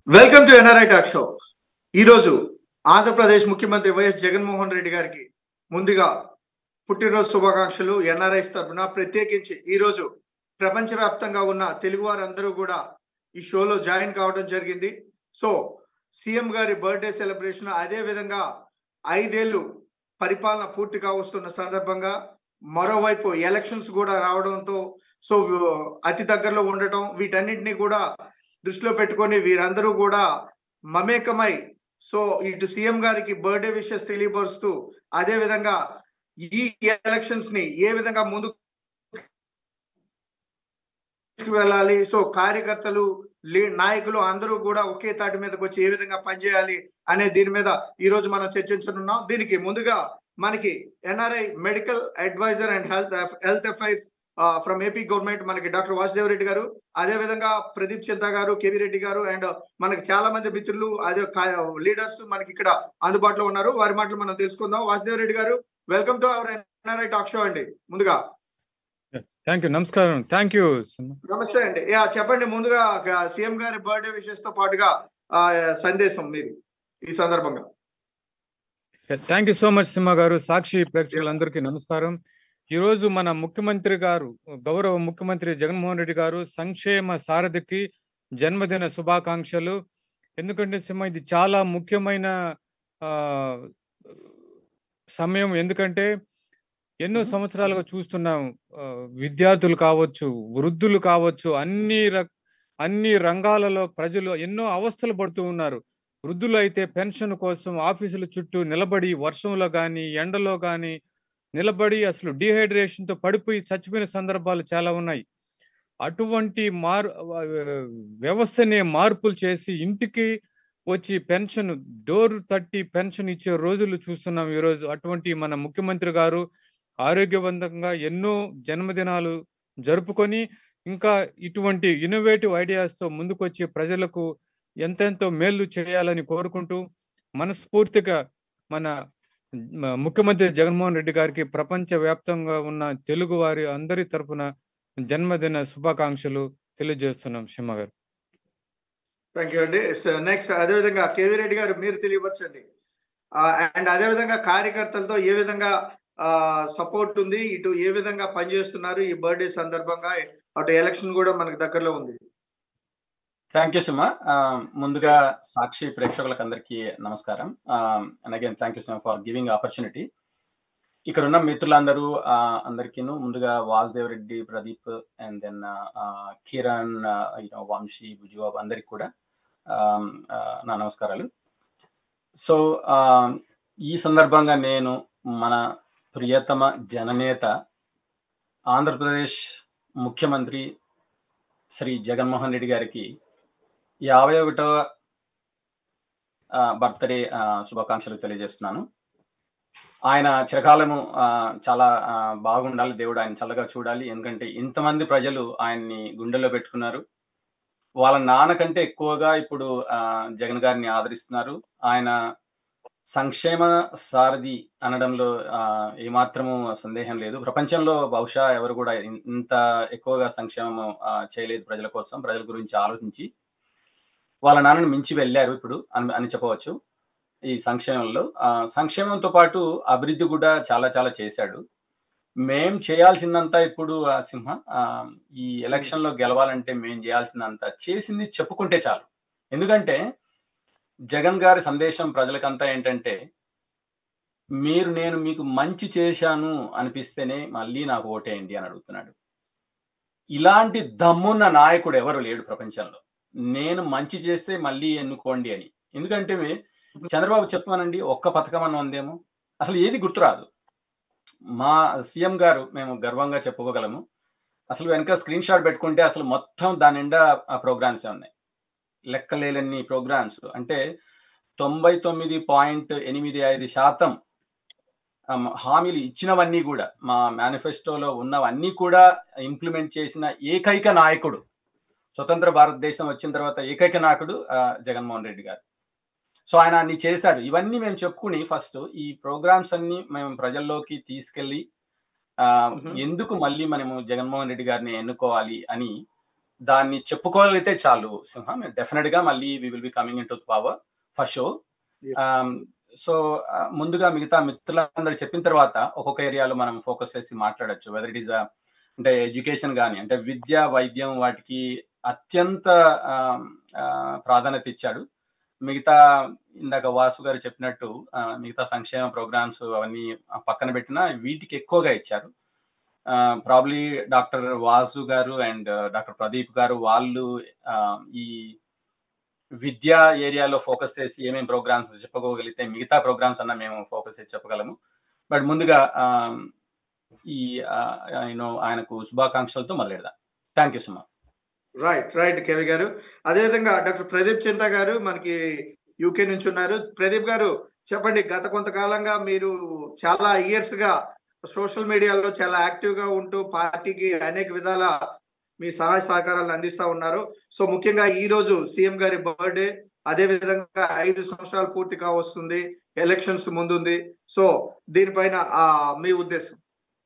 Welcome to NRI talk show ఈరోజు ఆంధ్రప్రదేశ్ ముఖ్యమంత్రి YS Jaganmohan Reddy గారికి ముందుగా పుట్టినరోజు శుభాకాంక్షలు ఎన్ఆర్ఐస్ తరఫున ప్రత్యేకించి ఈరోజు ప్రపంచవ్యాప్తంగా ఉన్న తెలుగు వారందరూ కూడా ఈ షోలో జాయిన్ కావడం జరిగింది సో సీఎం గారి బర్త్డే సెలబ్రేషన్ అదే విధంగా ఐదేళ్లు పరిపాలన పూర్తిగా వస్తున్న సందర్భంగా మరోవైపు ఎలక్షన్స్ కూడా రావడంతో సో అతి దగ్గరలో ఉండటం వీటన్నిటిని కూడా దృష్టిలో పెట్టుకొని వీరందరూ కూడా మమేకమై సో ఇటు సీఎం గారికి బర్త్డే విషెస్ తెలియపరుస్తూ అదే విధంగా ఈ ఎలక్షన్స్ ని ఏ విధంగా ముందు వెళ్ళాలి సో కార్యకర్తలు లీ- నాయకులు అందరూ కూడా ఒకే తాటి మీదకి వచ్చి ఏ విధంగా పనిచేయాలి అనే దీని మీద ఈ రోజు మనం చర్చించనున్నాం దీనికి ముందుగా మనకి NRI medical advisor and health health affairs from AP government మనకి డాక్టర్ వాసుదేవ్ రెడ్డి గారు అదే విధంగా ప్రదీప్ చింత గారు కేవీ రెడ్డి గారు అండ్ మనకి చాలా మంది మిత్రులు అదే లీడర్స్ మనకి ఇక్కడ అందుబాటులో ఉన్నారు వారి మాటలు మనం తెలుసుకుందాం వాసుదేవ్ రెడ్డి గారు welcome to our NRI talk show అండి ముందుగా థ్యాంక్ యూ నమస్కారం థ్యాంక్ యూ నమస్తే అండి యా చెప్పండి ముందుగా సీఎం గారి బర్త్డే విషెస్ తో పాటుగా ఆ, సందేశం మీది ఈ సందర్భంగా thank you so much Simha గారు సాక్షి ప్రేక్షకులందరికీ నమస్కారం ఈ రోజు మన ముఖ్యమంత్రి గారు గౌరవ ముఖ్యమంత్రి జగన్మోహన్ రెడ్డి గారు సంక్షేమ సారథికి జన్మదిన శుభాకాంక్షలు ఎందుకంటే సింహ ఇది చాలా ముఖ్యమైన ఆ, సమయం ఎందుకంటే ఎన్నో మ్మ్. సంవత్సరాలుగా చూస్తున్నాం ఆ, విద్యార్థులు కావచ్చు వృద్ధులు కావచ్చు అన్ని రక అన్ని రంగాలలో ప్రజలు ఎన్నో అవస్థలు పడుతూ ఉన్నారు వృద్ధులు అయితే పెన్షన్ కోసం ఆఫీసుల చుట్టూ నిలబడి వర్షంలో కానీ ఎండలో కానీ నిలబడి అసలు డిహైడ్రేషన్తో పడిపోయి చచ్చిపోయిన సందర్భాలు చాలా ఉన్నాయి అటువంటి మార్ వ్యవస్థనే మార్పులు చేసి ఇంటికి వచ్చి పెన్షన్ డోర్ తట్టి పెన్షన్ ఇచ్చే రోజులు చూస్తున్నాం ఈరోజు అటువంటి మన ముఖ్యమంత్రి గారు ఆరోగ్యవంతంగా ఎన్నో జన్మదినాలు జరుపుకొని ఇంకా ఇటువంటి ఇన్నోవేటివ్ ఐడియాస్తో ముందుకొచ్చి ప్రజలకు ఎంతెంతో మేలు చేయాలని కోరుకుంటూ మనస్ఫూర్తిగా మన మ- ముఖ్యమంత్రి జగన్మోహన్ రెడ్డి గారికి ప్రపంచ వ్యాప్తంగా ఉన్న తెలుగు వారి అందరి తరపున జన్మదిన శుభాకాంక్షలు తెలియజేస్తున్నాం సింహ గారు థ్యాంక్ యూ అండి నెక్స్ట్ అదే విధంగా కేవీ రెడ్డి గారు మీరు తెలియపరచండి అండ్ అదే విధంగా కార్యకర్తలతో ఏ విధంగా సపోర్ట్ ఉంది ఇటు ఏ విధంగా పనిచేస్తున్నారు ఈ బర్త్డే సందర్భంగా అటు ఎలక్షన్ కూడా మనకి దగ్గరలో ఉంది థ్యాంక్ యూ సుమ ముందుగా సాక్షి ప్రేక్షకులకు అందరికీ నమస్కారం and again thank you Suma for giving opportunity ఇక్కడ ఉన్న మిత్రులందరూ uh, అందరికీను ముందుగా Vasudev Reddy Pradeep and then Kiran you know Vamsi Bujubabu అందరికి కూడా um, uh, నా నమస్కారాలు సో ఈ సందర్భంగా నేను మన ప్రియతమ జననేత ఆంధ్రప్రదేశ్ ముఖ్యమంత్రి శ్రీ జగన్మోహన్ రెడ్డి గారికి యాభై ఒకటవ బర్త్డే శుభాకాంక్షలు తెలియజేస్తున్నాను ఆయన చిరకాలము ఆ, చాలా ఆ, బాగుండాలి దేవుడు ఆయన చల్లగా చూడాలి ఎందుకంటే ఇంతమంది ప్రజలు ఆయన్ని గుండెల్లో పెట్టుకున్నారు వాళ్ళ నాన్న కంటే ఎక్కువగా ఇప్పుడు ఆ, జగన్ గారిని ఆదరిస్తున్నారు ఆయన సంక్షేమ సారథి అనడంలో ఆ, ఏమాత్రము సందేహం లేదు ప్రపంచంలో బహుశా ఎవరు కూడా ఇన్- ఇంత ఎక్కువగా సంక్షేమం ఆ, చేయలేదు ప్రజల కోసం ప్రజల గురించి ఆలోచించి వాళ్ళ నాన్నను మించి వెళ్ళారు ఇప్పుడు అని అని చెప్పవచ్చు ఈ సంక్షేమంలో ఆ, సంక్షేమంతో పాటు అభివృద్ధి కూడా చాలా చాలా చేశాడు మేం చేయాల్సిందంతా ఇప్పుడు ఆ, సింహ ఆ, ఈ ఎలక్షన్ లో గెలవాలంటే మేం చేయాల్సిందంతా చేసింది చెప్పుకుంటే చాలు ఎందుకంటే జగన్ గారి సందేశం ప్రజలకంతా ఏంటంటే మీరు నేను మీకు మంచి చేశాను అనిపిస్తేనే మళ్ళీ నాకు ఓటేయండి అని అడుగుతున్నాడు ఇలాంటి దమ్మున్న నాయకుడు ఎవరు లేడు ప్రపంచంలో నేను మంచి చేస్తే మళ్ళీ ఎన్నుకోండి అని ఎందుకంటే మే- చంద్రబాబు చెప్పమనండి ఒక్క పథకం అన్న ఉందేమో అసలు ఏది గుర్తురాదు మా సీఎం గారు మేము గర్వంగా చెప్పుకోగలము అసలు వెనక స్క్రీన్ షాట్ పెట్టుకుంటే అసలు మొత్తం దాని నిండా ప్రోగ్రామ్స్ ఉన్నాయి లెక్కలేని ప్రోగ్రామ్స్ అంటే తొంభై తొమ్మిది పాయింట్ ఎనిమిది ఐదు శాతం ఆమ్, హామీలు ఇచ్చినవన్నీ కూడా మా మేనిఫెస్టోలో ఉన్నవన్నీ కూడా ఇంప్లిమెంట్ చేసిన ఏకైక నాయకుడు స్వతంత్ర భారతదేశం వచ్చిన తర్వాత ఏకైక నాయకుడు ఆ, జగన్మోహన్ రెడ్డి గారు సో ఆయన అన్ని చేశారు ఇవన్నీ మేము చెప్పుకుని ఫస్ట్ ఈ ప్రోగ్రామ్స్ అన్ని మేము ప్రజల్లోకి తీసుకెళ్ళి ఆ, Mhm. ఎందుకు మళ్ళీ మనము జగన్మోహన్ రెడ్డి గారిని ఎన్నుకోవాలి అని దాన్ని చెప్పుకోగలిగితే చాలు సింహం డెఫినెట్ గా మళ్ళీ we will be coming into power for show so ముందుగా మిగతా మిత్రులందరూ చెప్పిన తర్వాత ఒక్కొక్క ఏరియాలో మనం ఫోకస్ చేసి మాట్లాడొచ్చు వెదర్ ఇట్ ఈస్ అంటే ఎడ్యుకేషన్ కానీ అంటే విద్య వైద్యం వాటికి అత్యంత ప్రాధాన్యత ఇచ్చాడు మిగతా ఇందాక వాసు గారు చెప్పినట్టు మిగతా సంక్షేమ ప్రోగ్రామ్స్ అవన్నీ పక్కన పెట్టినా వీటికి ఎక్కువగా ఇచ్చారు ప్రాబ్లీ డాక్టర్ వాసు గారు అండ్ డాక్టర్ ప్రదీప్ గారు వాళ్ళు ఈ విద్యా ఏరియాలో ఫోకస్ చేసి ఏమేమి ప్రోగ్రామ్స్ చెప్పుకోగలిగితే మిగతా ప్రోగ్రామ్స్ అన్న మేము ఫోకస్ చేసి చెప్పగలము బట్ ముందుగా ఈ యూనో ఆయనకు శుభాకాంక్షలతో మొదలెడదాం thank you Suma right right KV గారు అదేవిధంగా డాక్టర్ ప్రదీప్ చింత గారు మనకి యూకే నుంచి ఉన్నారు ప్రదీప్ గారు చెప్పండి గత కొంతకాలంగా మీరు చాలా ఇయర్స్ గా సోషల్ మీడియాలో చాలా యాక్టివ్ గా ఉంటూ పార్టీకి అనేక విధాల మీ సహాయ సహకారాలు అందిస్తా ఉన్నారు సో ముఖ్యంగా ఈ రోజు సీఎం గారి బర్త్డే అదే విధంగా ఐదు సంవత్సరాలు పూర్తి కావస్తుంది ఎలక్షన్స్ ముందుంది సో దీనిపైన మీ ఉద్దేశం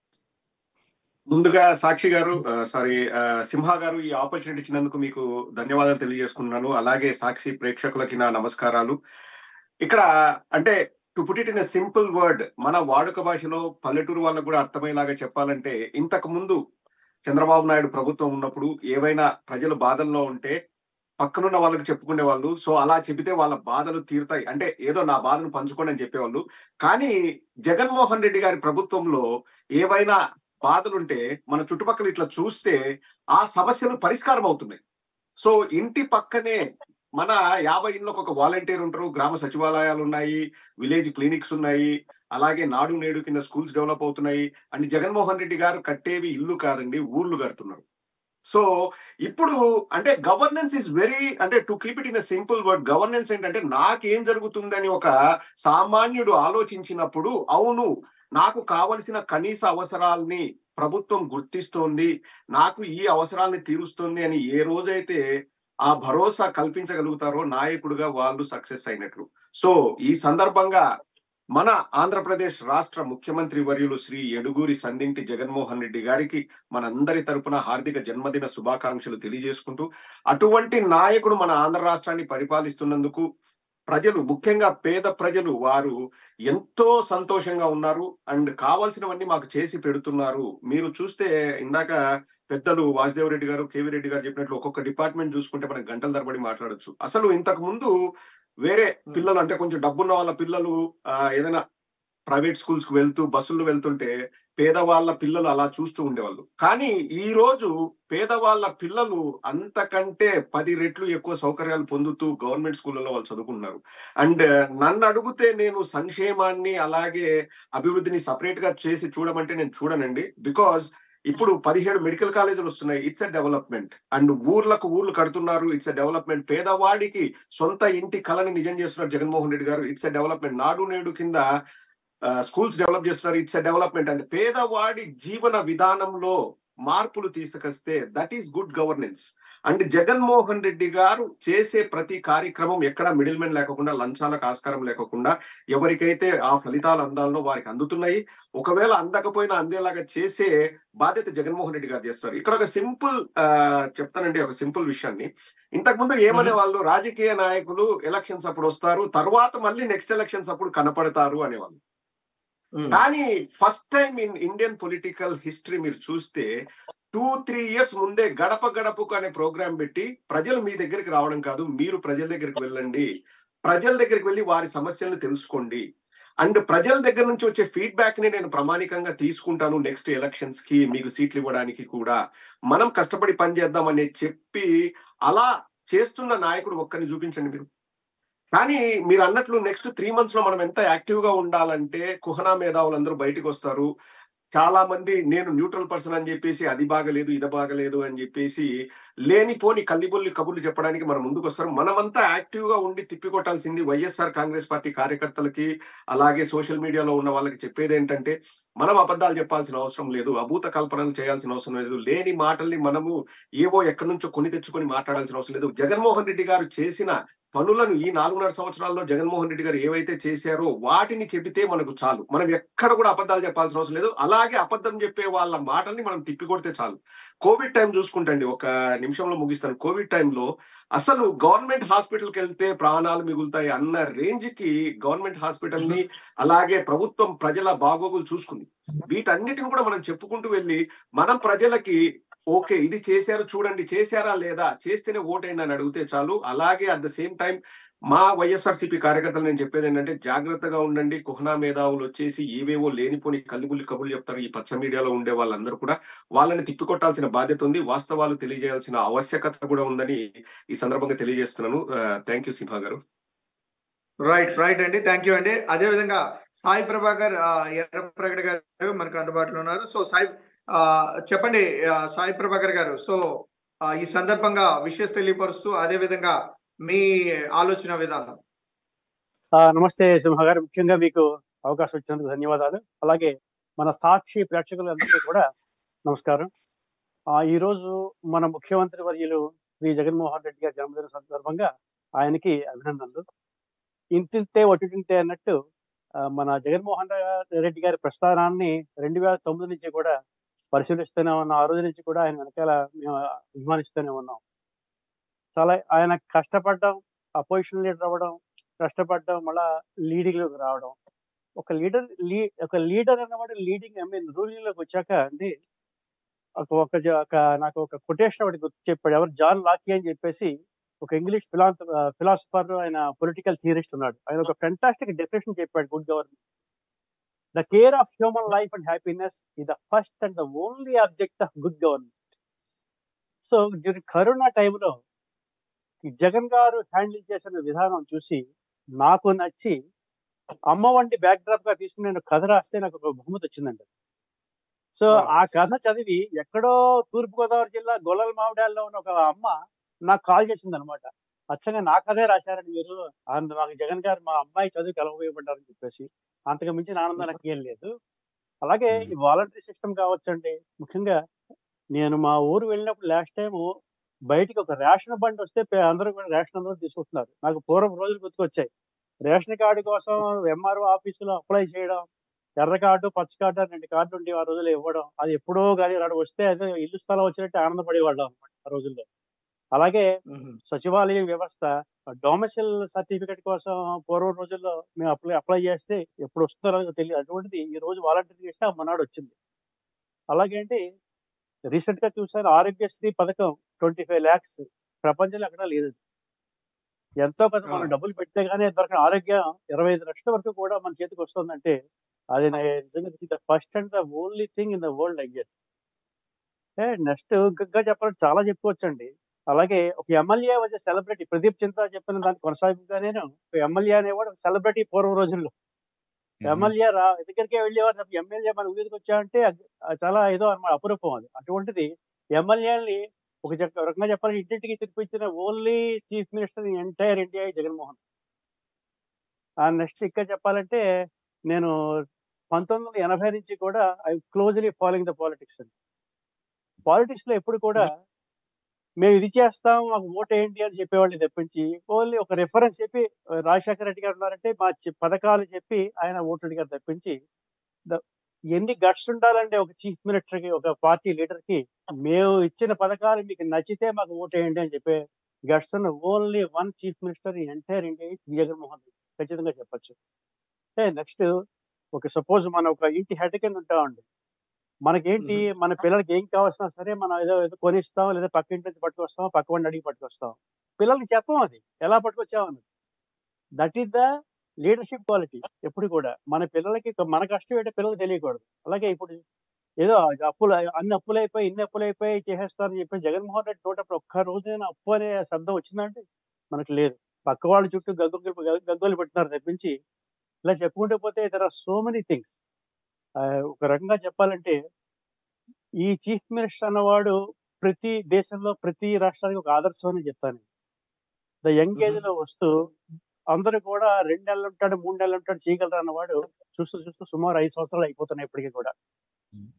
ముందుగా సాక్షి గారు సారీ సింహ గారు ఈ ఆపర్చునిటీ ఇచ్చినందుకు మీకు ధన్యవాదాలు తెలియజేసుకున్నాను అలాగే సాక్షి ప్రేక్షకులకి నా నమస్కారాలు ఇక్కడ అంటే to put it in simple word మన వాడుక భాషలో పల్లెటూరు వాళ్ళకు కూడా అర్థమయ్యేలాగా చెప్పాలంటే ఇంతకు ముందు చంద్రబాబు నాయుడు ప్రభుత్వం ఉన్నప్పుడు ఏవైనా ప్రజలు బాధల్లో ఉంటే పక్కనున్న వాళ్ళకి చెప్పుకునే వాళ్ళు సో అలా చెబితే వాళ్ళ బాధలు తీరుతాయి అంటే ఏదో నా బాధను పంచుకోండి అని చెప్పేవాళ్ళు కానీ జగన్మోహన్ రెడ్డి గారి ప్రభుత్వంలో ఏవైనా బాధలుంటే మన చుట్టుపక్కల ఇట్లా చూస్తే ఆ సమస్యలు పరిష్కారం అవుతున్నాయి సో ఇంటి పక్కనే మన యాభై ఇళ్ళకి ఒక వాలంటీర్ ఉంటారు గ్రామ సచివాలయాలు ఉన్నాయి విలేజ్ క్లినిక్స్ ఉన్నాయి అలాగే నాడు నేడు కింద స్కూల్స్ డెవలప్ అవుతున్నాయి అండ్ జగన్మోహన్ రెడ్డి గారు కట్టేవి ఇల్లు కాదండి ఊర్లు కడుతున్నారు సో ఇప్పుడు అంటే గవర్నెన్స్ ఇస్ వెరీ అంటే to keep it in simple word governance ఏంటంటే నాకేం జరుగుతుందని ఒక సామాన్యుడు ఆలోచించినప్పుడు అవును నాకు కావలసిన కనీస అవసరాల్ని ప్రభుత్వం గుర్తిస్తోంది నాకు ఈ అవసరాల్ని తీరుస్తుంది అని ఏ రోజైతే ఆ భరోసా కల్పించగలుగుతారో నాయకుడుగా వాళ్ళు సక్సెస్ అయినట్లు సో ఈ సందర్భంగా మన ఆంధ్రప్రదేశ్ రాష్ట్ర ముఖ్యమంత్రి వర్యులు శ్రీ ఎడుగూరి సందింటి జగన్మోహన్ రెడ్డి గారికి మనందరి తరపున హార్దిక జన్మదిన శుభాకాంక్షలు తెలియజేసుకుంటూ అటువంటి నాయకుడు మన ఆంధ్ర రాష్ట్రాన్ని పరిపాలిస్తున్నందుకు ప్రజలు ముఖ్యంగా పేద ప్రజలు వారు ఎంతో సంతోషంగా ఉన్నారు అండ్ కావాల్సినవన్నీ మాకు చేసి పెడుతున్నారు మీరు చూస్తే ఇందాక పెద్దలు వాసుదేవ్ రెడ్డి గారు కేవీ రెడ్డి గారు చెప్పినట్లు ఒక్కొక్క డిపార్ట్మెంట్ చూసుకుంటే మనం గంటల తరబడి మాట్లాడొచ్చు అసలు ఇంతకు ముందు వేరే పిల్లలు అంటే కొంచెం డబ్బున్న వాళ్ళ పిల్లలు ఏదైనా ప్రైవేట్ స్కూల్స్ కు వెళ్తూ బస్సులు వెళ్తుంటే పేదవాళ్ళ పిల్లలు అలా చూస్తూ ఉండేవాళ్ళు కానీ ఈ రోజు పేదవాళ్ళ పిల్లలు అంతకంటే పది రెట్లు ఎక్కువ సౌకర్యాలు పొందుతూ గవర్నమెంట్ స్కూళ్ళలో వాళ్ళు చదువుకుంటున్నారు అండ్ నన్ను అడిగితే నేను సంక్షేమాన్ని అలాగే అభివృద్ధిని సపరేట్ గా చేసి చూడమంటే నేను చూడనండి బికాస్ ఇప్పుడు పదిహేడు మెడికల్ కాలేజీలు వస్తున్నాయి ఇట్స్ ఎ డెవలప్మెంట్ అండ్ ఊర్లకు ఊర్లు కడుతున్నారు ఇట్స్ ఎ డెవలప్మెంట్ పేదవాడికి సొంత ఇంటి కళని నిజం చేస్తున్నారు జగన్మోహన్ రెడ్డి గారు it's a development Nadu Nedu కింద స్కూల్స్ డెవలప్ చేస్తున్నారు ఇట్స్ ఎ డెవలప్మెంట్ అండ్ పేదవాడి జీవన విధానంలో మార్పులు తీసుకొస్తే that is good governance and Jaganmohan Reddy గారు చేసే ప్రతి కార్యక్రమం ఎక్కడ మిడిల్ మెన్ లేకుండా లంచాలకు ఆస్కారం లేకుండా ఎవరికైతే ఆ ఫలితాలు అందాలనో వారికి అందుతున్నాయి ఒకవేళ అందకపోయినా అందేలాగా చేసే బాధ్యత జగన్మోహన్ రెడ్డి గారు చేస్తారు ఇక్కడ ఒక సింపుల్ చెప్తానండి ఒక సింపుల్ విషయాన్ని ఇంతకు ముందు ఏమనే వాళ్ళు రాజకీయ నాయకులు ఎలక్షన్స్ అప్పుడు వస్తారు తర్వాత మళ్ళీ నెక్స్ట్ ఎలక్షన్స్ అప్పుడు కనపడతారు అనేవాళ్ళు కానీ first time in Indian political history మీరు చూస్తే టూ త్రీ ఇయర్స్ ముందే గడప గడపకు అనే ప్రోగ్రాం పెట్టి ప్రజలు మీ దగ్గరికి రావడం కాదు మీరు ప్రజల దగ్గరికి వెళ్ళండి ప్రజల దగ్గరికి వెళ్ళి వారి సమస్యలను తెలుసుకోండి అండ్ ప్రజల దగ్గర నుంచి వచ్చే ఫీడ్బ్యాక్ ని నేను ప్రామాణికంగా తీసుకుంటాను నెక్స్ట్ ఎలక్షన్స్ కి మీకు సీట్లు ఇవ్వడానికి కూడా మనం కష్టపడి పనిచేద్దామని చెప్పి అలా చేస్తున్న నాయకుడు ఒక్కరిని చూపించండి మీరు కానీ మీరు అన్నట్లు నెక్స్ట్ త్రీ మంత్స్ లో మనం ఎంత యాక్టివ్ గా ఉండాలంటే కుహనా మేధావులందరూ బయటకు వస్తారు చాలా మంది నేను న్యూట్రల్ పర్సన్ అని చెప్పేసి అది బాగలేదు ఇది బాగలేదు అని చెప్పేసి లేనిపోని కల్లిబొల్లి కబుర్లు చెప్పడానికి మనం ముందుకు వస్తారు మనమంతా యాక్టివ్ గా ఉండి తిప్పికొట్టాల్సింది వైఎస్ఆర్ కాంగ్రెస్ పార్టీ కార్యకర్తలకి అలాగే సోషల్ మీడియాలో ఉన్న వాళ్ళకి చెప్పేది ఏంటంటే మనం అబద్ధాలు చెప్పాల్సిన అవసరం లేదు అభూత కల్పనలు చేయాల్సిన అవసరం లేదు లేని మాటల్ని మనము ఏవో ఎక్కడి నుంచో కొని తెచ్చుకొని మాట్లాడాల్సిన అవసరం లేదు జగన్మోహన్ రెడ్డి గారు చేసిన పనులను ఈ నాలుగున్నర సంవత్సరాల్లో జగన్మోహన్ రెడ్డి గారు ఏవైతే చేశారో వాటిని చెబితే మనకు చాలు మనం ఎక్కడ కూడా అబద్ధాలు చెప్పాల్సిన అవసరం లేదు అలాగే అబద్ధం చెప్పే వాళ్ళ మాటల్ని మనం తిప్పికొడితే చాలు కోవిడ్ టైం చూసుకుంటండి ఒక నిమిషంలో ముగిస్తాను కోవిడ్ టైంలో అసలు గవర్నమెంట్ హాస్పిటల్కి వెళ్తే ప్రాణాలు మిగులుతాయి అన్న రేంజ్ కి గవర్నమెంట్ హాస్పిటల్ ని అలాగే ప్రభుత్వం ప్రజల బాగోగులు చూసుకుంది వీటన్నిటిని కూడా మనం చెప్పుకుంటూ వెళ్ళి మనం ప్రజలకి ఓకే ఇది చేశారు చూడండి చేశారా లేదా చేస్తేనే ఓటైంది అని అడిగితే చాలు అలాగే అట్ ద సేమ్ టైం మా వైఎస్ఆర్సీపీ కార్యకర్తలు నేను చెప్పేది ఏంటంటే జాగ్రత్తగా ఉండండి కుహనా మేధావులు వచ్చేసి ఏవేవో లేనిపోని కల్లిబుల్లి కబుర్లు చెప్తారు ఈ పచ్చ మీడియాలో ఉండే వాళ్ళందరూ కూడా వాళ్ళని తిప్పికొట్టాల్సిన బాధ్యత ఉంది వాస్తవాలు తెలియజేయాల్సిన ఆవశ్యకత కూడా ఉందని ఈ సందర్భంగా తెలియజేస్తున్నాను థ్యాంక్ యూ సింహా గారు రైట్ రైట్ అండి థ్యాంక్ యూ అండి అదే విధంగా సాయి ప్రభాకర్ ఆ, ఎర్రప్రగడ గారు మనకు అందుబాటులో ఉన్నారు సో సాయి ఆ, చెప్పండి ఆ, సాయి ప్రభాకర్ గారు సో ఆ, ఈ సందర్భంగా విషయస్ తెలియపరుస్తూ అదే విధంగా మీ ఆలోచన విధానం ఆ, నమస్తే సింహ గారు ముఖ్యంగా మీకు అవకాశం ఇచ్చినందుకు ధన్యవాదాలు అలాగే మన సాక్షి ప్రేక్షకులందరికీ కూడా నమస్కారం ఆ, ఈ రోజు మన ముఖ్యమంత్రి వర్యులు శ్రీ జగన్మోహన్ రెడ్డి గారి జన్మదిన సందర్భంగా ఆయనకి అభినందనలు ఇంతింతే ఒటింతే అన్నట్టు ఆ, మన జగన్మోహన్ రెడ్డి గారి ప్రస్థానాన్ని రెండు వేల తొమ్మిది నుంచి కూడా పరిశీలిస్తూనే ఉన్నాం ఆ రోజు నుంచి కూడా ఆయన వెనకాల మేము అభిమానిస్తూనే ఉన్నాం చాలా ఆయన కష్టపడడం అపోజిషన్ లీడర్ అవ్వడం కష్టపడడం మళ్ళా లీడింగ్ లోకి రావడం ఒక లీడర్ లీ ఒక లీడర్ అన్నవాడు లీడింగ్ ఐ మీన్ రూలింగ్ లోకి వచ్చాక అండి ఒక ఒక జ- ఒక నాకు ఒక కొటేషన్ ఒకటి గుర్తు చెప్పాడు ఎవరు జాన్ లాకీ అని చెప్పేసి ఒక ఇంగ్లీష్ ఫిలాంత ఫిలాసఫర్ ఆయన పొలిటికల్ థియరిస్ట్ ఉన్నాడు ఆయన ఒక ఫెంటాస్టిక్ డెఫినేషన్ చెప్పాడు good government the care of human life and happiness ఈ the first and the only object of good government so during corona టైంలో జగన్ గారు హ్యాండిల్ చేసిన విధానం చూసి నాకు నచ్చి అమ్మ వంటి బ్యాక్ డ్రాప్ గా తీసుకుని నేను కథ రాస్తే నాకు ఒక బహుమతి వచ్చిందండి సో Wow. ఆ కథ చదివి ఎక్కడో తూర్పు గోదావరి జిల్లా గొల్లల మామిడాల్లో ఉన్న ఒక అమ్మ నాకు కాల్ చేసింది అనమాట అచ్చంగా నా కథే రాశారండి మీరు అందు మాకు జగన్ గారు మా అమ్మాయి చదువుకి ఎలా ఉపయోగపడ్డారని చెప్పేసి అంతకు మించిన ఆనందం నాకు ఏం లేదు అలాగే ఈ వాలంటరీ సిస్టమ్ కావచ్చండి ముఖ్యంగా నేను మా ఊరు వెళ్ళినప్పుడు లాస్ట్ టైం బయటికి ఒక రేషన్ బండి వస్తే పే- అందరూ కూడా రేషన్ అందరూ తీసుకుంటున్నారు నాకు పూర్వం రోజులు గుర్తుకొచ్చాయి రేషన్ కార్డు కోసం ఎంఆర్ఓ ఆఫీసులో అప్లై చేయడం ఎర్ర కార్డు పచ్చ కార్డు అని రెండు కార్డు ఉండి ఆ రోజుల్లో ఇవ్వడం అది ఎప్పుడో కానీ రాడు వస్తే అదే ఇల్లు స్థలం వచ్చినట్టు ఆనందపడేవాళ్ళం అనమాట ఆ రోజుల్లో అలాగే సచివాలయం వ్యవస్థ డొమెసిల్ సర్టిఫికెట్ కోసం పూర్వం రోజుల్లో మేము అప్లై అప్లై చేస్తే ఎప్పుడు వస్తుందో రాదో తెలియదు అటువంటిది ఈ రోజు వాలంటీర్ చేస్తే ఆ మనాడు వచ్చింది అలాగే ఏంటి రీసెంట్ గా చూసాను ఆరోగ్యశ్రీ పథకం ట్వంటీ ఫైవ్ ల్యాక్స్ ప్రపంచంలో ఎక్కడా లేదు ఎంతో కొంత మనం ఆ. డబ్బులు పెడితే గానీ దొరకని ఆరోగ్యం ఇరవై ఐదు లక్షల వరకు కూడా మన చేతికి వస్తుందంటే అది నా- నిజంగా the first and the only thing in the world I guess next ఇంకా చెప్పాలంటే చాలా చెప్పుకోవచ్చండి అలాగే ఒక ఎమ్మెల్యే వచ్చే సెలబ్రిటీ ప్రదీప్ చింత చెప్పిన దానికి కొనసాగింపుగా నేను ఒక ఎమ్మెల్యే అనేవాడు ఒక సెలబ్రిటీ పూర్వ రోజుల్లో ఎమ్మెల్యే రా దగ్గరికి వెళ్ళేవారు తప్ప ఎమ్మెల్యే మన ఊరికి వచ్చామంటే అది అది చాలా ఏదో అన్నమాట అపురూపం అది అటువంటిది ఎమ్మెల్యేని ఒక చెక్క ఒక రకంగా చెప్పాలంటే ఇంటింటికి తినిపించిన only chief minister in entire India Jaganmohan next ఇక్కడ చెప్పాలంటే నేను పంతొమ్మిది వందల ఎనభై నుంచి కూడా I closely following the politics అండి పాలిటిక్స్ లో ఎప్పుడు కూడా మేము ఇది చేస్తాం మాకు ఓటు ఏంటి అని చెప్పేవాళ్ళు తప్పించి ఓన్లీ ఒక రెఫరెన్స్ చెప్పి రాజశేఖర రెడ్డి గారు ఉన్నారంటే మా చి- పథకాలు చెప్పి ఆయన ఓటు అడిగారు తప్పించి ద- ఎన్ని గట్స్ ఉండాలంటే ఒక చీఫ్ మినిస్టర్ కి ఒక పార్టీ లీడర్ కి మేము ఇచ్చిన పథకాలు మీకు నచ్చితే మాకు ఓటు వేయండి అని చెప్పే గట్స్ ఉన్న only one chief minister entire India Jaganmohan Reddy ఖచ్చితంగా చెప్పొచ్చు నెక్స్ట్ ఒక సపోజ్ మనం ఒక ఇంటి హెడ్ కింద ఉంటామండి మనకేంటి మన పిల్లలకి ఏం కావాల్సినా సరే మనం ఏదో ఏదో కొనిస్తాం లేదా పక్క ఇంటి నుంచి పట్టుకొస్తాం పక్క వాడిని అడిగి పట్టుకొస్తాం పిల్లలకి చెప్పం అది ఎలా పట్టుకొచ్చామని that is the leadership quality ఎప్పుడు కూడా మన పిల్లలకి మన కష్టం ఏంటో పిల్లలకి తెలియకూడదు అలాగే ఇప్పుడు ఏదో అప్పులు అన్ని అప్పులు అయిపోయి ఇన్ని అప్పులు అయిపోయి చేసేస్తారని చెప్పి జగన్మోహన్ రెడ్డి నోటప్పుడు ఒక్క రోజైనా అప్పు అనే శబ్దం వచ్చిందంటే మనకు లేదు పక్క వాళ్ళ చుట్టూ గగ్గు గగ్గోలు పెట్టినారు తప్పించి ఇలా చెప్పుకుంటూ పోతే there are so many things ఒక రకంగా చెప్పాలంటే ఈ చీఫ్ మినిస్టర్ అన్నవాడు ప్రతి దేశంలో ప్రతి రాష్ట్రానికి ఒక ఆదర్శం అని చెప్తాను ద యంగ్ ఏజ్ లో వస్తూ అందరూ కూడా రెండు నెలలు ఉంటాడు మూడు నెలలు ఉంటాడు చేయగలరు అన్నవాడు చూస్తూ చూస్తూ సుమారు ఐదు సంవత్సరాలు అయిపోతున్నాయి ఇప్పటికీ కూడా Hmm.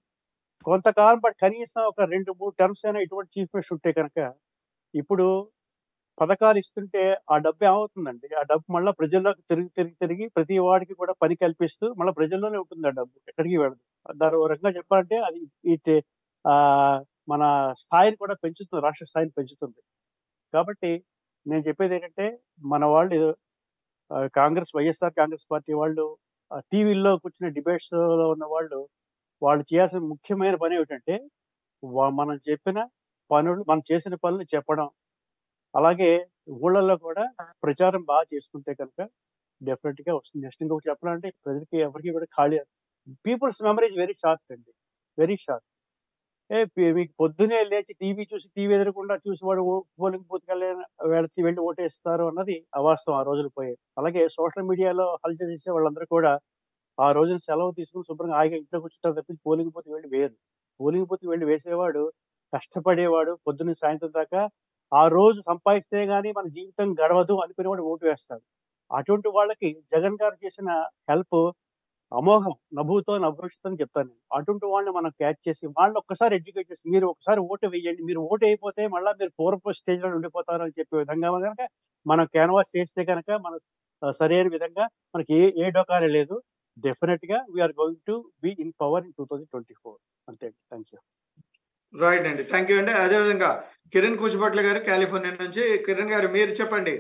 కొంతకాలం బట్ కనీసం ఒక రెండు మూడు టర్మ్స్ అయినా ఇటువంటి చీఫ్ మినిస్టర్ ఉంటే కనుక ఇప్పుడు పథకాలు ఇస్తుంటే ఆ డబ్బు ఏమవుతుందండి ఆ డబ్బు మళ్ళీ ప్రజల్లోకి తిరిగి తిరిగి తిరిగి ప్రతి వాడికి కూడా పని కల్పిస్తూ మళ్ళీ ప్రజల్లోనే ఉంటుంది ఆ డబ్బు ఎక్కడికి వెళ్ళదు దాని ఓ రకంగా చెప్పాలంటే అది ఈ ఆ మన స్థాయిని కూడా పెంచుతుంది రాష్ట్ర స్థాయిని పెంచుతుంది కాబట్టి నేను చెప్పేది ఏంటంటే మన వాళ్ళు ఆ, కాంగ్రెస్ వైఎస్ఆర్ కాంగ్రెస్ పార్టీ వాళ్ళు టీవీల్లో కూర్చున్న డిబేట్స్ లో ఉన్న వాళ్ళు వాళ్ళు చేయాల్సిన ముఖ్యమైన పని ఏమిటంటే వా- మనం చెప్పిన పనులు మనం చేసిన పనులు చెప్పడం అలాగే ఊళ్ళల్లో కూడా ప్రచారం బాగా చేసుకుంటే కనుక డెఫినెట్ గా వస్తుంది నెక్స్ట్ ఇంకొకటి చెప్పాలంటే ప్రజలకి ఎవరికి కూడా ఖాళీ పీపుల్స్ మెమరీ వెరీ షార్ట్ అండి వెరీ షార్ట్ ఏ పి- మీకు పొద్దునే లేచి టీవీ చూసి టీవీ ఎదురకుండా చూసి వాడు ఓ- పోలింగ్ బూత్ వెళి వెళ్ళి ఓటేస్తారు అన్నది అవాస్తవం ఆ రోజులు పోయాయి అలాగే సోషల్ మీడియాలో హల్చల్ చేసే వాళ్ళందరూ కూడా ఆ రోజున సెలవు తీసుకుని శుభ్రంగా హాయిగా ఇంట్లో కూర్చుంటారు తప్పించి పోలింగ్ బూత్ వెళ్ళి వేయరు పోలింగ్ బూత్ వెళ్ళి వేసేవాడు కష్టపడేవాడు పొద్దున్న సాయంత్రం దాకా ఆ రోజు సంపాదిస్తే గానీ మన జీవితం గడవదు అనుకునేవాడు ఓటు వేస్తాడు అటువంటి వాళ్ళకి జగన్ గారు చేసిన హెల్ప్ అమోఘం నభూతో నభవిష్యత్ అని చెప్తాను నేను అటువంటి వాళ్ళని మనం క్యాచ్ చేసి వాళ్ళని ఒక్కసారి ఎడ్యుకేట్ చేసి మీరు ఒకసారి ఓటు వేయండి మీరు ఓటు అయిపోతే మళ్ళీ మీరు పూర్వపు స్టేజ్ లో ఉండిపోతారు అని చెప్పే విధంగా కనుక మనం క్యాన్వాస్ చేస్తే కనుక మన ఆ, సరైన విధంగా మనకి ఏ ఏ డోకాలే లేదు డెఫినెట్ గా we're going to be in power in two thousand twenty four అంతే థ్యాంక్ యూ రైట్ అండి థ్యాంక్ యూ అండి అదే విధంగా కిరణ్ కూచిపట్ల గారు కాలిఫోర్నియా నుంచి కిరణ్ గారు మీరు చెప్పండి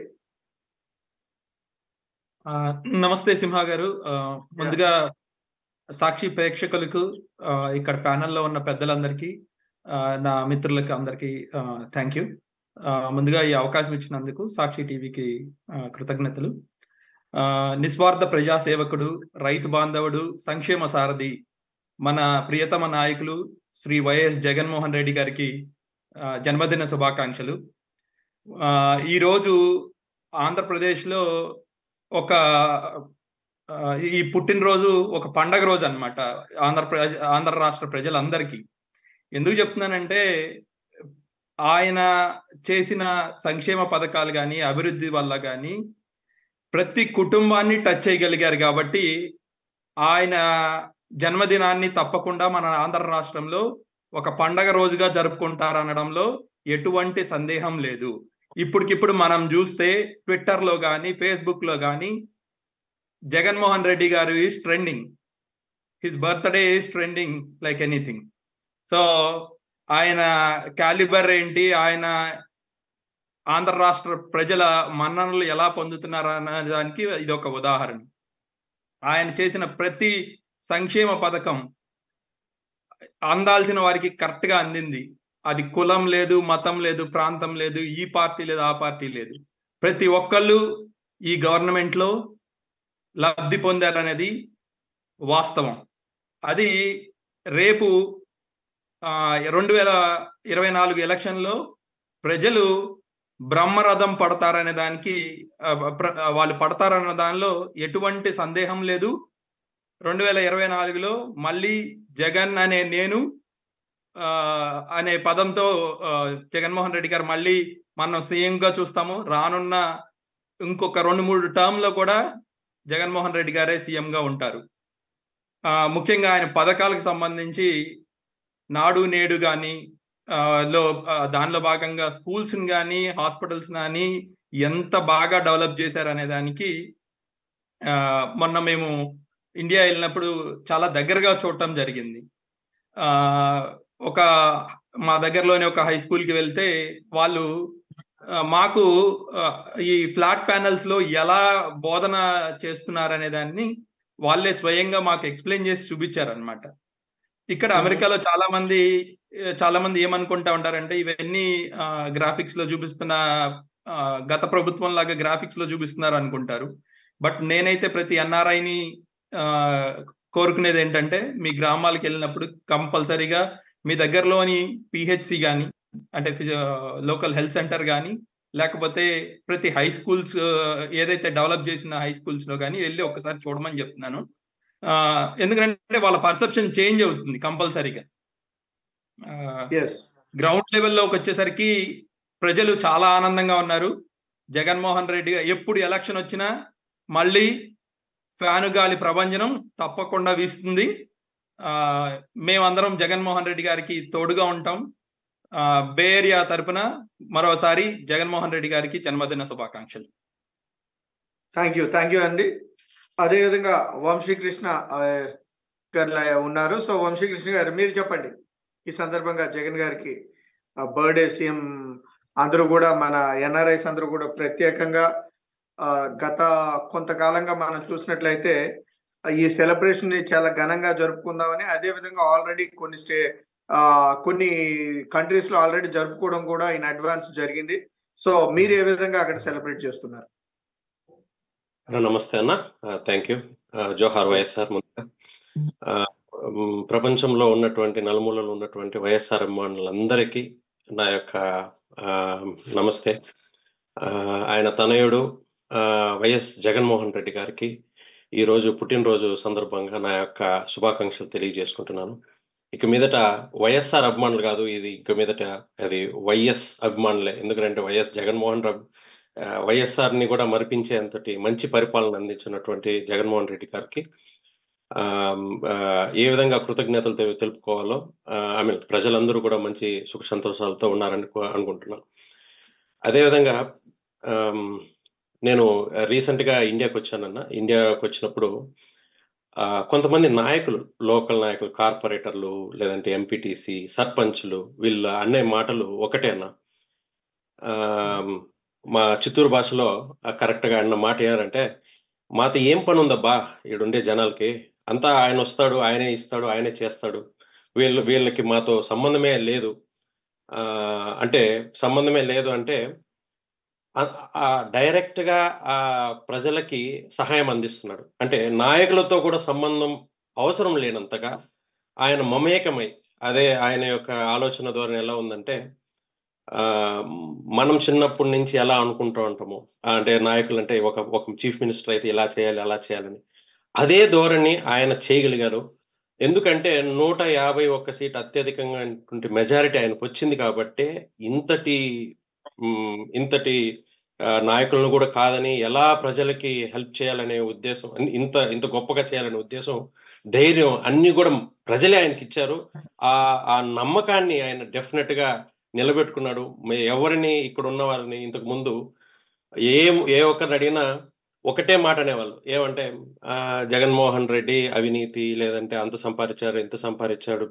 ఆ, నమస్తే సింహ గారు ఆ, ముందుగా సాక్షి ప్రేక్షకులకు ఆ, ఇక్కడ ప్యానెల్లో ఉన్న పెద్దలందరికీ ఆ, నా మిత్రులకి అందరికీ థ్యాంక్ యూ ముందుగా ఈ అవకాశం ఇచ్చినందుకు సాక్షి టీవీకి ఆ, కృతజ్ఞతలు ఆ, నిస్వార్థ ప్రజా సేవకుడు రైతు బాంధవుడు సంక్షేమ సారథి మన ప్రియతమ నాయకులు శ్రీ వైఎస్ జగన్మోహన్ రెడ్డి గారికి ఆ, జన్మదిన శుభాకాంక్షలు ఆ, ఈరోజు ఆంధ్రప్రదేశ్లో ఒక ఆ, ఈ పుట్టినరోజు ఒక పండగ రోజు అనమాట ఆంధ్రప్రదేశ్ ఆంధ్ర రాష్ట్ర ప్రజలందరికీ ఎందుకు చెప్తున్నానంటే ఆయన చేసిన సంక్షేమ పథకాలు కానీ అభివృద్ధి వల్ల కానీ ప్రతి కుటుంబాన్ని టచ్ చేయగలిగారు కాబట్టి ఆయన జన్మదినాన్ని తప్పకుండా మన ఆంధ్ర రాష్ట్రంలో ఒక పండగ రోజుగా జరుపుకుంటారనడంలో ఎటువంటి సందేహం లేదు ఇప్పటికిప్పుడు మనం చూస్తే ట్విట్టర్లో కానీ ఫేస్బుక్లో కానీ జగన్మోహన్ రెడ్డి గారు is trending his birthday is trending like anything so ఆయన క్యాలిబర్ ఏంటి ఆయన ఆంధ్ర రాష్ట్ర ప్రజల మన్ననలు ఎలా పొందుతున్నారు అనే దానికి ఇది ఒక ఉదాహరణ ఆయన చేసిన ప్రతి సంక్షేమ పథకం అందాల్సిన వారికి కరెక్ట్ గా అందింది అది కులం లేదు మతం లేదు ప్రాంతం లేదు ఈ పార్టీ లేదు ఆ పార్టీ లేదు ప్రతి ఒక్కళ్ళు ఈ గవర్నమెంట్ లో లబ్ధి పొందారనేది వాస్తవం అది రేపు ఆ, రెండు వేల ఇరవై నాలుగు ఎలక్షన్లో ప్రజలు బ్రహ్మరథం పడతారనే దానికి ఆ, ప్ర- ఆ, వాళ్ళు పడతారన్న దానిలో ఎటువంటి సందేహం లేదు రెండు వేల ఇరవై నాలుగులో మళ్ళీ జగన్ అనే నేను ఆ, అనే పదంతో ఆ, జగన్మోహన్ రెడ్డి గారు మళ్ళీ మనం సీఎం గా చూస్తాము రానున్న ఇంకొక రెండు మూడు టర్మ్ లో కూడా జగన్మోహన్ రెడ్డి గారే సీఎం గా ఉంటారు ఆ, ముఖ్యంగా ఆయన పథకాలకు సంబంధించి నాడు నేడు కానీ లో ఆ, దానిలో భాగంగా స్కూల్స్ కానీ హాస్పిటల్స్ కానీ ఎంత బాగా డెవలప్ చేశారు అనే దానికి ఆ, మొన్న మేము ఇండియా వెళ్ళినప్పుడు చాలా దగ్గరగా చూడటం జరిగింది ఆ ఒక మా దగ్గరలోనే ఒక హై స్కూల్ కి వెళ్తే వాళ్ళు ఆ, మాకు ఆ, ఈ ఫ్లాట్ ప్యానల్స్ లో ఎలా బోధన చేస్తున్నారు అనే దాన్ని వాళ్ళే స్వయంగా మాకు ఎక్స్ప్లెయిన్ చేసి చూపించారు అనమాట ఇక్కడ అమెరికాలో చాలా మంది ఆ, చాలా మంది ఏమనుకుంటా ఉంటారంటే ఇవన్నీ గ్రాఫిక్స్ లో చూపిస్తున్న ఆ, గత ప్రభుత్వం లాగా గ్రాఫిక్స్ లో చూపిస్తున్నారు అనుకుంటారు బట్ నేనైతే ప్రతి ఎన్ఆర్ఐని కోరుకునేది ఏంటంటే మీ గ్రామాలకు వెళ్ళినప్పుడు కంపల్సరీగా మీ దగ్గరలోని పిహెచ్సి కానీ అంటే లోకల్ హెల్త్ సెంటర్ కానీ లేకపోతే ప్రతి హై స్కూల్స్ ఏదైతే డెవలప్ చేసిన హై స్కూల్స్ లో కానీ వెళ్ళి ఒకసారి చూడమని చెప్తున్నాను ఆ, ఎందుకంటే వాళ్ళ పర్సెప్షన్ చేంజ్ అవుతుంది కంపల్సరీగా ఎస్ గ్రౌండ్ లెవెల్లోకి వచ్చేసరికి ప్రజలు చాలా ఆనందంగా ఉన్నారు జగన్మోహన్ రెడ్డి గారు ఎప్పుడు ఎలక్షన్ వచ్చినా మళ్ళీ ఫ్యాను గాలి ప్రభంజనం తప్పకుండా వీస్తుంది ఆ మేమందరం జగన్మోహన్ రెడ్డి గారికి తోడుగా ఉంటాం ఆ, బే ఏరియా తరపున మరోసారి జగన్మోహన్ రెడ్డి గారికి జన్మదిన శుభాకాంక్షలు థ్యాంక్ యూ థ్యాంక్ యూ అండి అదేవిధంగా వంశీకృష్ణ ఆ, గారు లా- ఉన్నారు సో వంశీకృష్ణ గారు మీరు చెప్పండి ఈ సందర్భంగా జగన్ గారికి బర్త్డే సీఎం అందరూ కూడా మన ఎన్ఆర్ఐస్ అందరూ కూడా ప్రత్యేకంగా ఆ, గత కొంతకాలంగా మనం చూసినట్లయితే ఆ, ఈ సెలబ్రేషన్ ని చాలా ఘనంగా జరుపుకుందామని అదే విధంగా ఆల్రెడీ కొన్ని స్టే ఆ, కొన్ని కంట్రీస్ లో ఆల్రెడీ జరుపుకోవడం కూడా ఇన్ అడ్వాన్స్ జరిగింది సో మీరు ఏ విధంగా అక్కడ సెలబ్రేట్ చేస్తున్నారు అన్న, నమస్తే అన్న థ్యాంక్ యూ జోహార్ వైఎస్ఆర్ ముందుగా ఆ, మ్, ప్రపంచంలో ఉన్నటువంటి నలుమూలలో ఉన్నటువంటి వైఎస్ఆర్ అభిమానులందరికీ నా యొక్క ఆ, నమస్తే ఆ, ఆయన తనయుడు ఆ, వైఎస్ జగన్మోహన్ రెడ్డి గారికి ఈ రోజు పుట్టినరోజు సందర్భంగా నా యొక్క శుభాకాంక్షలు తెలియజేసుకుంటున్నాను ఇక మీదట వైఎస్ఆర్ అభిమానులు కాదు ఇది ఇక మీదట అది వైఎస్ అభిమానులే ఎందుకంటే వైఎస్ జగన్మోహన్ రెడ్డి ఆ, వైఎస్ఆర్ ని కూడా మరిపించేంతటి మంచి పరిపాలన అందించినటువంటి జగన్మోహన్ రెడ్డి గారికి ఆ, ఆ, ఏ విధంగా కృతజ్ఞతలు తెలు- తెలుపుకోవాలో ఐ మీన్ ప్రజలందరూ కూడా మంచి సుఖ సంతోషాలతో ఉన్నారని కో- అనుకుంటున్నాను అదేవిధంగా ఆమ్, నేను రీసెంట్ గా ఇండియాకి వచ్చానన్న ఇండియాకి వచ్చినప్పుడు ఆ, కొంతమంది నాయకులు లోకల్ నాయకులు కార్పొరేటర్లు లేదంటే ఎంపీటీసీ సర్పంచ్లు వీళ్ళ అనే మాటలు ఒకటే అన్న ఆమ్, మా చిత్తూరు భాషలో కరెక్ట్ గా అన్న మాట ఏంటంటే మాతో ఏం పని ఉందబ్బా ఈడుండే జనాలకి అంతా ఆయన వస్తాడు ఆయనే ఇస్తాడు ఆయనే చేస్తాడు వీళ్ళు వీళ్ళకి మాతో సంబంధమే లేదు ఆ అంటే సంబంధమే లేదు అంటే ఆ- ఆ డైరెక్ట్ గా ఆ ప్రజలకి సహాయం అందిస్తున్నాడు అంటే నాయకులతో కూడా సంబంధం అవసరం లేనంతగా ఆయన మమేకమై అదే ఆయన యొక్క ఆలోచన ధోరణి ఎలా ఉందంటే ఆ మనం చిన్నప్పటి నుంచి ఎలా అనుకుంటూ ఉంటాము అంటే నాయకులు అంటే ఒక ఒక చీఫ్ మినిస్టర్ అయితే ఇలా చేయాలి అలా చేయాలని అదే ధోరణి ఆయన చేయగలిగారు ఎందుకంటే నూట యాభై ఒక్క సీట్ అత్యధికంగా మెజారిటీ ఆయనకు వచ్చింది కాబట్టి ఇంతటి మ్, ఇంతటి ఆ, నాయకులను కూడా కాదని ఎలా ప్రజలకి హెల్ప్ చేయాలనే ఉద్దేశం అన్ని- ఇంత ఇంత గొప్పగా చేయాలనే ఉద్దేశం ధైర్యం అన్ని కూడా ప్రజలే ఆయనకి ఇచ్చారు ఆ ఆ నమ్మకాన్ని ఆయన డెఫినెట్ గా నిలబెట్టుకున్నాడు మే- ఎవరిని ఇక్కడ ఉన్న వారిని ఇంతకు ముందు ఏ ఏ ఒక్కరిని అడిగినా ఒకటే మాట అనేవాళ్ళు ఏమంటే ఆ, జగన్మోహన్ రెడ్డి అవినీతి లేదంటే అంత సంపాదించారు ఎంత సంపాదించాడు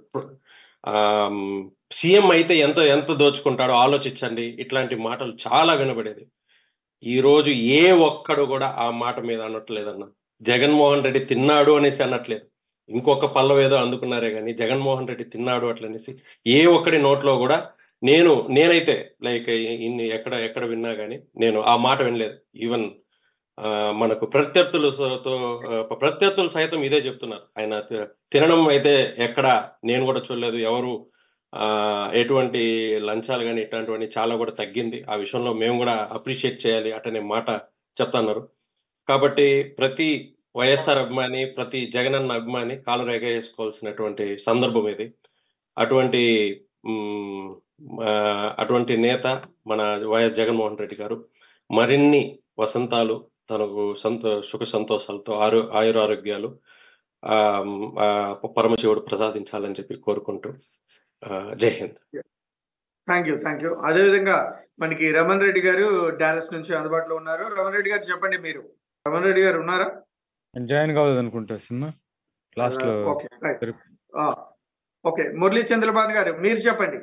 సీఎం అయితే ఎంత ఎంత దోచుకుంటాడో ఆలోచించండి ఇట్లాంటి మాటలు చాలా వినబడేది ఈ రోజు ఏ ఒక్కడు కూడా ఆ మాట మీద అనట్లేదన్న జగన్మోహన్ రెడ్డి తిన్నాడు అనేసి అనట్లేదు ఇంకొక పల్లవ ఏదో అందుకున్నారే కానీ జగన్మోహన్ రెడ్డి తిన్నాడు అట్లనేసి ఏ ఒక్కడి నోట్లో కూడా నేను నేనైతే లైక్ ఇన్ని ఎక్కడ ఎక్కడ విన్నా కానీ నేను ఆ మాట వినలేదు ఈవెన్ ఆ, మనకు ప్రత్యర్థులు స- తో ఆ, ప్రత్యర్థులు సైతం ఇదే చెప్తున్నారు ఆయన తి- తినడం అయితే ఎక్కడ నేను కూడా చూడలేదు ఎవరు ఆ ఎటువంటి లంచాలు కానీ ఇట్లాంటివన్నీ చాలా కూడా తగ్గింది ఆ విషయంలో మేము కూడా అప్రిషియేట్ చేయాలి అటనే మాట చెప్తున్నారు కాబట్టి ప్రతి వైఎస్ఆర్ అభిమాని ప్రతి జగనన్న అభిమాని కాలు రేగ వేసుకోవాల్సినటువంటి సందర్భం ఇది అటువంటి మ్, ఆ, అటువంటి నేత మన వైఎస్ జగన్మోహన్ రెడ్డి గారు మరిన్ని వసంతాలు తనకు సంత సుఖ సంతోషాలతో ఆరో ఆయురారోగ్యాలు ఆ ఆ, పరమశివుడు ప్రసాదించాలని చెప్పి కోరుకుంటూ ఆ, Jai Hind thank you thank you అదేవిధంగా మనకి రమణ్ రెడ్డి గారు డాలస్ నుంచి అందుబాటులో ఉన్నారు రమణ్ రెడ్డి గారు చెప్పండి మీరు రమణ్ రెడ్డి గారు ఉన్నారా జాయిన్ కావద్దు అనుకుంటా సినిమా లాస్ట్ లో ఓకే రైట్ జరుపు- ఓకే మురళీ చంద్రబాబు గారు మీరు చెప్పండి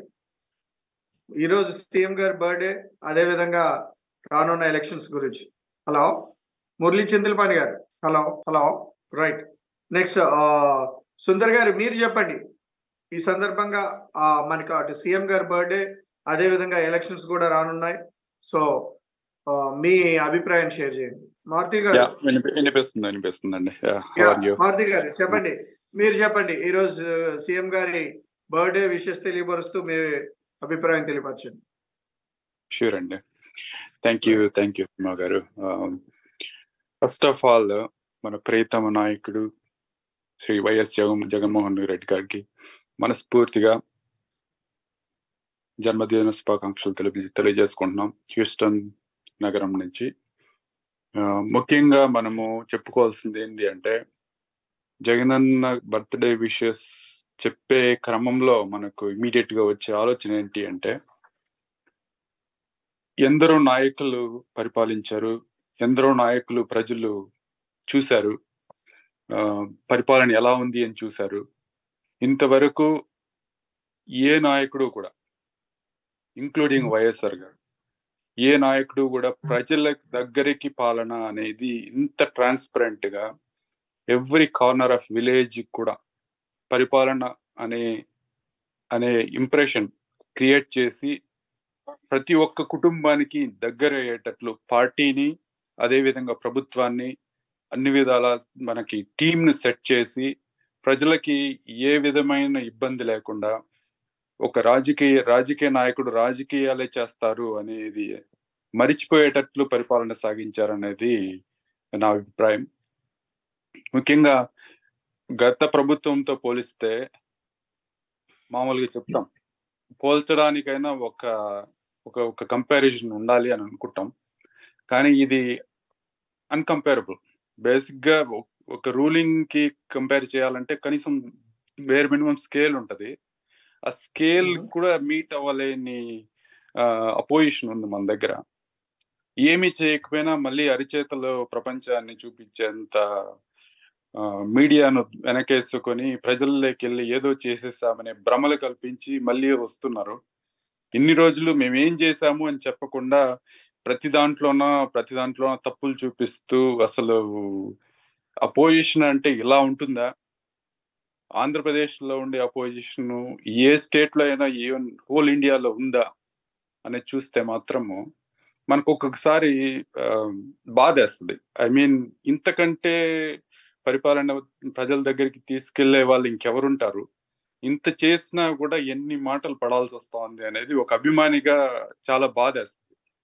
ఈరోజు సీఎం గారి బర్త్డే అదే విధంగా రానున్న ఎలక్షన్స్ గురించి హలో మురళీ చంద్రపాణి గారు hello hello right next Sundar గారు మీరు చెప్పండి ఈ సందర్భంగా ఆ, మనకు అటు సీఎం గారి బర్త్డే అదే విధంగా ఎలక్షన్స్ కూడా రానున్నాయి సో ఆ, మీ అభిప్రాయం షేర్ చేయండి మారుతి గారు యా వినిపి వినిపిస్తుంది వినిపిస్తుందండి yeah yeah, are you Maruthi గారు చెప్పండి మీరు చెప్పండి ఈ రోజు సీఎం గారి బర్త్డే విషెస్ తెలియపరుస్తూ మీ అభిప్రాయం తెలియపరచండి షూర్ అండి థ్యాంక్ యూ థ్యాంక్ యూ మా గారు ఫస్ట్ ఆఫ్ ఆల్ మన ప్రియతమ నాయకుడు శ్రీ వైఎస్ జగన్ జగన్మోహన్ రెడ్డి గారికి మనస్ఫూర్తిగా జన్మదిన శుభాకాంక్షలు తెలిపి తెలియజేసుకుంటున్నాం హ్యూస్టన్ నగరం నుంచి ఆ, ముఖ్యంగా మనము చెప్పుకోవాల్సింది ఏంటి అంటే జగనన్న బర్త్డే విషెస్ చెప్పే క్రమంలో మనకు ఇమీడియట్ గా వచ్చే ఆలోచన ఏంటి అంటే ఎందరో నాయకులు పరిపాలించారు ఎందరో నాయకులు ప్రజలు చూశారు ఆ, పరిపాలన ఎలా ఉంది అని చూశారు ఇంతవరకు ఏ నాయకుడు కూడా ఇంక్లూడింగ్ వైఎస్ఆర్ గారు ఏ నాయకుడు కూడా ప్రజల దగ్గరికి పాలన అనేది ఇంత ట్రాన్స్పరెంట్ గా ఎవ్రీ కార్నర్ ఆఫ్ విలేజ్ కూడా పరిపాలన అనే అనే ఇంప్రెషన్ క్రియేట్ చేసి ప్రతి ఒక్క కుటుంబానికి దగ్గర అయ్యేటట్లు పార్టీని అదే విధంగా ప్రభుత్వాన్ని అన్ని విధాల మనకి టీమ్ ని సెట్ చేసి ప్రజలకి ఏ విధమైన ఇబ్బంది లేకుండా ఒక రాజకీయ రాజకీయ నాయకుడు రాజకీయాలే చేస్తారు అనేది మరిచిపోయేటట్లు పరిపాలన సాగించారనేది నా అభిప్రాయం ముఖ్యంగా గత ప్రభుత్వంతో పోలిస్తే మామూలుగా చెప్తాం పోల్చడానికైనా ఒక ఒక ఒక కంపారిజన్ ఉండాలి అని అనుకుంటాం కానీ ఇది అన్కంపేరబుల్ బేసిక్ గా ఒ- ఒక రూలింగ్ కి కంపేర్ చేయాలంటే కనీసం వేరే మినిమం స్కేల్ ఉంటది ఆ స్కేల్ కూడా మీట్ అవ్వలేని అపోజిషన్ ఉంది మన దగ్గర ఏమీ చేయకపోయినా మళ్ళీ అరిచేతలో ప్రపంచాన్ని చూపించేంత ఆ, మీడియాను వెనకేసుకొని ప్రజల్లోకి వెళ్ళి ఏదో చేసేసామనే భ్రమలు కల్పించి మళ్ళీ వస్తున్నారు ఇన్ని రోజులు మేమేం చేశాము అని చెప్పకుండా ప్రతి దాంట్లోన ప్రతి దాంట్లోన తప్పులు చూపిస్తూ అసలు అపోజిషన్ అంటే ఇలా ఉంటుందా ఆంధ్రప్రదేశ్ లో ఉండే అపోజిషన్ ఏ స్టేట్ లో అయినా ఈవెన్ హోల్ ఇండియాలో ఉందా అనేది చూస్తే మాత్రము మనకు ఒక్కొక్కసారి ఆ, బాధేస్తుంది ఐ మీన్ ఇంతకంటే పరిపాలన ప్రజల దగ్గరికి తీసుకెళ్లే వాళ్ళు ఇంకెవరుంటారు ఇంత చేసినా కూడా ఎన్ని మాటలు పడాల్సి వస్తోంది అనేది ఒక అభిమానిగా చాలా బాధేస్తుంది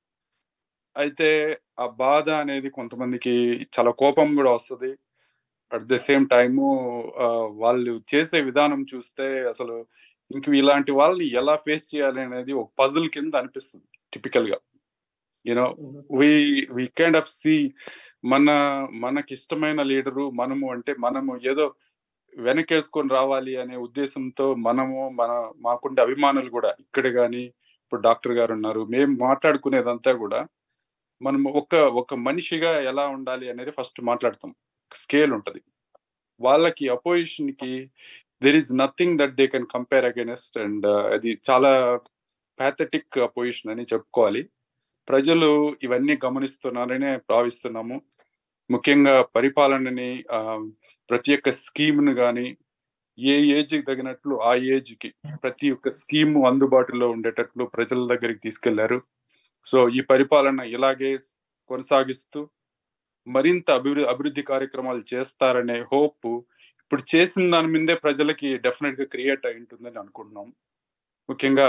అయితే ఆ బాధ అనేది కొంతమందికి చాలా కోపం కూడా వస్తుంది అట్ ద సేమ్ టైము వాళ్ళు చేసే విధానం చూస్తే అసలు ఇంక ఇలాంటి వాళ్ళని ఎలా ఫేస్ చేయాలి అనేది ఒక పజిల్ కింద అనిపిస్తుంది టిపికల్ గా you know we we kind of see మన మనకి ఇష్టమైన లీడరు మనము అంటే మనము ఏదో వెనకేసుకొని రావాలి అనే ఉద్దేశంతో మనము మన మాకుండే అభిమానులు కూడా ఇక్కడ కానీ ఇప్పుడు డాక్టర్ గారు ఉన్నారు మేము మాట్లాడుకునేదంతా కూడా మనం ఒక ఒక మనిషిగా ఎలా ఉండాలి అనేది ఫస్ట్ మాట్లాడతాం స్కేల్ ఉంటది వాళ్ళకి అపోజిషన్ కి there is nothing that they can compare against and అది చాలా ప్యాథటిక్ అపోజిషన్ అని చెప్పుకోవాలి ప్రజలు ఇవన్నీ గమనిస్తున్నారనే భావిస్తున్నాము ముఖ్యంగా పరిపాలనని ఆ, ప్రతి ఒక్క స్కీమ్ను కానీ ఏ ఏజ్ కి తగినట్లు ఆ ఏజ్ కి ప్రతి ఒక్క స్కీమ్ అందుబాటులో ఉండేటట్లు ప్రజల దగ్గరికి తీసుకెళ్లారు సో ఈ పరిపాలన ఇలాగే కొనసాగిస్తూ మరింత అభివృద్ధి అభివృద్ధి కార్యక్రమాలు చేస్తారనే హోప్ ఇప్పుడు చేసిన దాని మీదే ప్రజలకి డెఫినెట్ గా క్రియేట్ అయి ఉంటుందని అనుకుంటున్నాం ముఖ్యంగా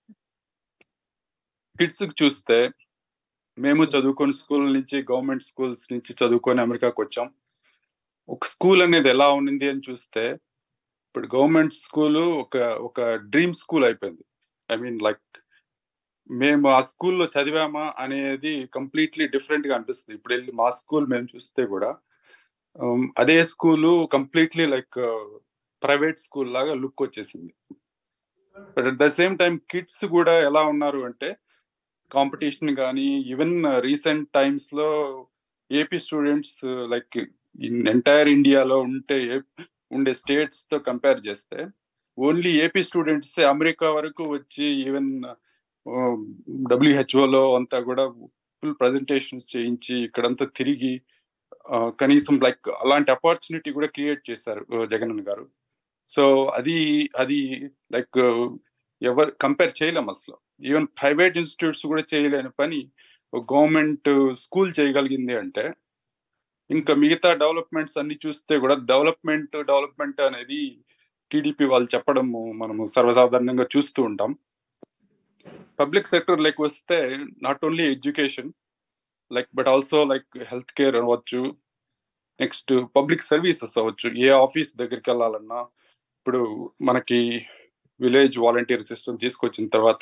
కిడ్స్ చూస్తే మేము చదువుకొని స్కూల్ నుంచి గవర్నమెంట్ స్కూల్స్ నుంచి చదువుకొని అమెరికాకి వచ్చాం ఒక స్కూల్ అనేది ఎలా ఉండింది అని చూస్తే ఇప్పుడు గవర్నమెంట్ స్కూల్ ఒక ఒక డ్రీమ్ స్కూల్ అయిపోయింది ఐ మీన్ లైక్ మేము ఆ స్కూల్లో చదివామా అనేది కంప్లీట్లీ డిఫరెంట్ గా అనిపిస్తుంది ఇప్పుడు వెళ్ళి మా స్కూల్ మేము చూస్తే కూడా um, అదే school completely like private school లాగా లుక్ వచ్చేసింది but at the same time kids కూడా ఎలా ఉన్నారు అంటే కాంపిటీషన్ కానీ ఈవెన్ రీసెంట్ టైమ్స్ లో AP students like in entire ఇండియాలో ఉంటే ఏ- ఉండే స్టేట్స్ తో కంపేర్ చేస్తే ఓన్లీ ఏపీ స్టూడెంట్స్ అమెరికా వరకు వచ్చి ఈవెన్ డబ్ల్యూహెచ్ఓలో అంతా కూడా ఫుల్ ప్రజెంటేషన్స్ చేయించి ఇక్కడంతా తిరిగి ఆ, కనీసం లైక్ అలాంటి అపార్చునిటీ కూడా క్రియేట్ చేశారు ఆ, జగన్ గారు సో అది అది లైక్ ఎవరు కంపేర్ చేయలేం అసలు ఈవెన్ ప్రైవేట్ ఇన్స్టిట్యూట్స్ కూడా చేయలేని పని గవర్నమెంట్ స్కూల్ చేయగలిగింది అంటే ఇంకా మిగతా డెవలప్మెంట్స్ అన్ని చూస్తే కూడా డెవలప్మెంట్ డెవలప్మెంట్ అనేది టీడీపీ వాళ్ళు చెప్పడము మనము సర్వసాధారణంగా చూస్తూ ఉంటాం పబ్లిక్ సెక్టర్ లైక్ వస్తే not only education like but also like health care అవ్వచ్చు నెక్స్ట్ పబ్లిక్ సర్వీసెస్ అవ్వచ్చు ఏ ఆఫీస్ దగ్గరికి వెళ్ళాలన్నా ఇప్పుడు మనకి విలేజ్ వాలంటీర్ సిస్టమ్ తీసుకొచ్చిన తర్వాత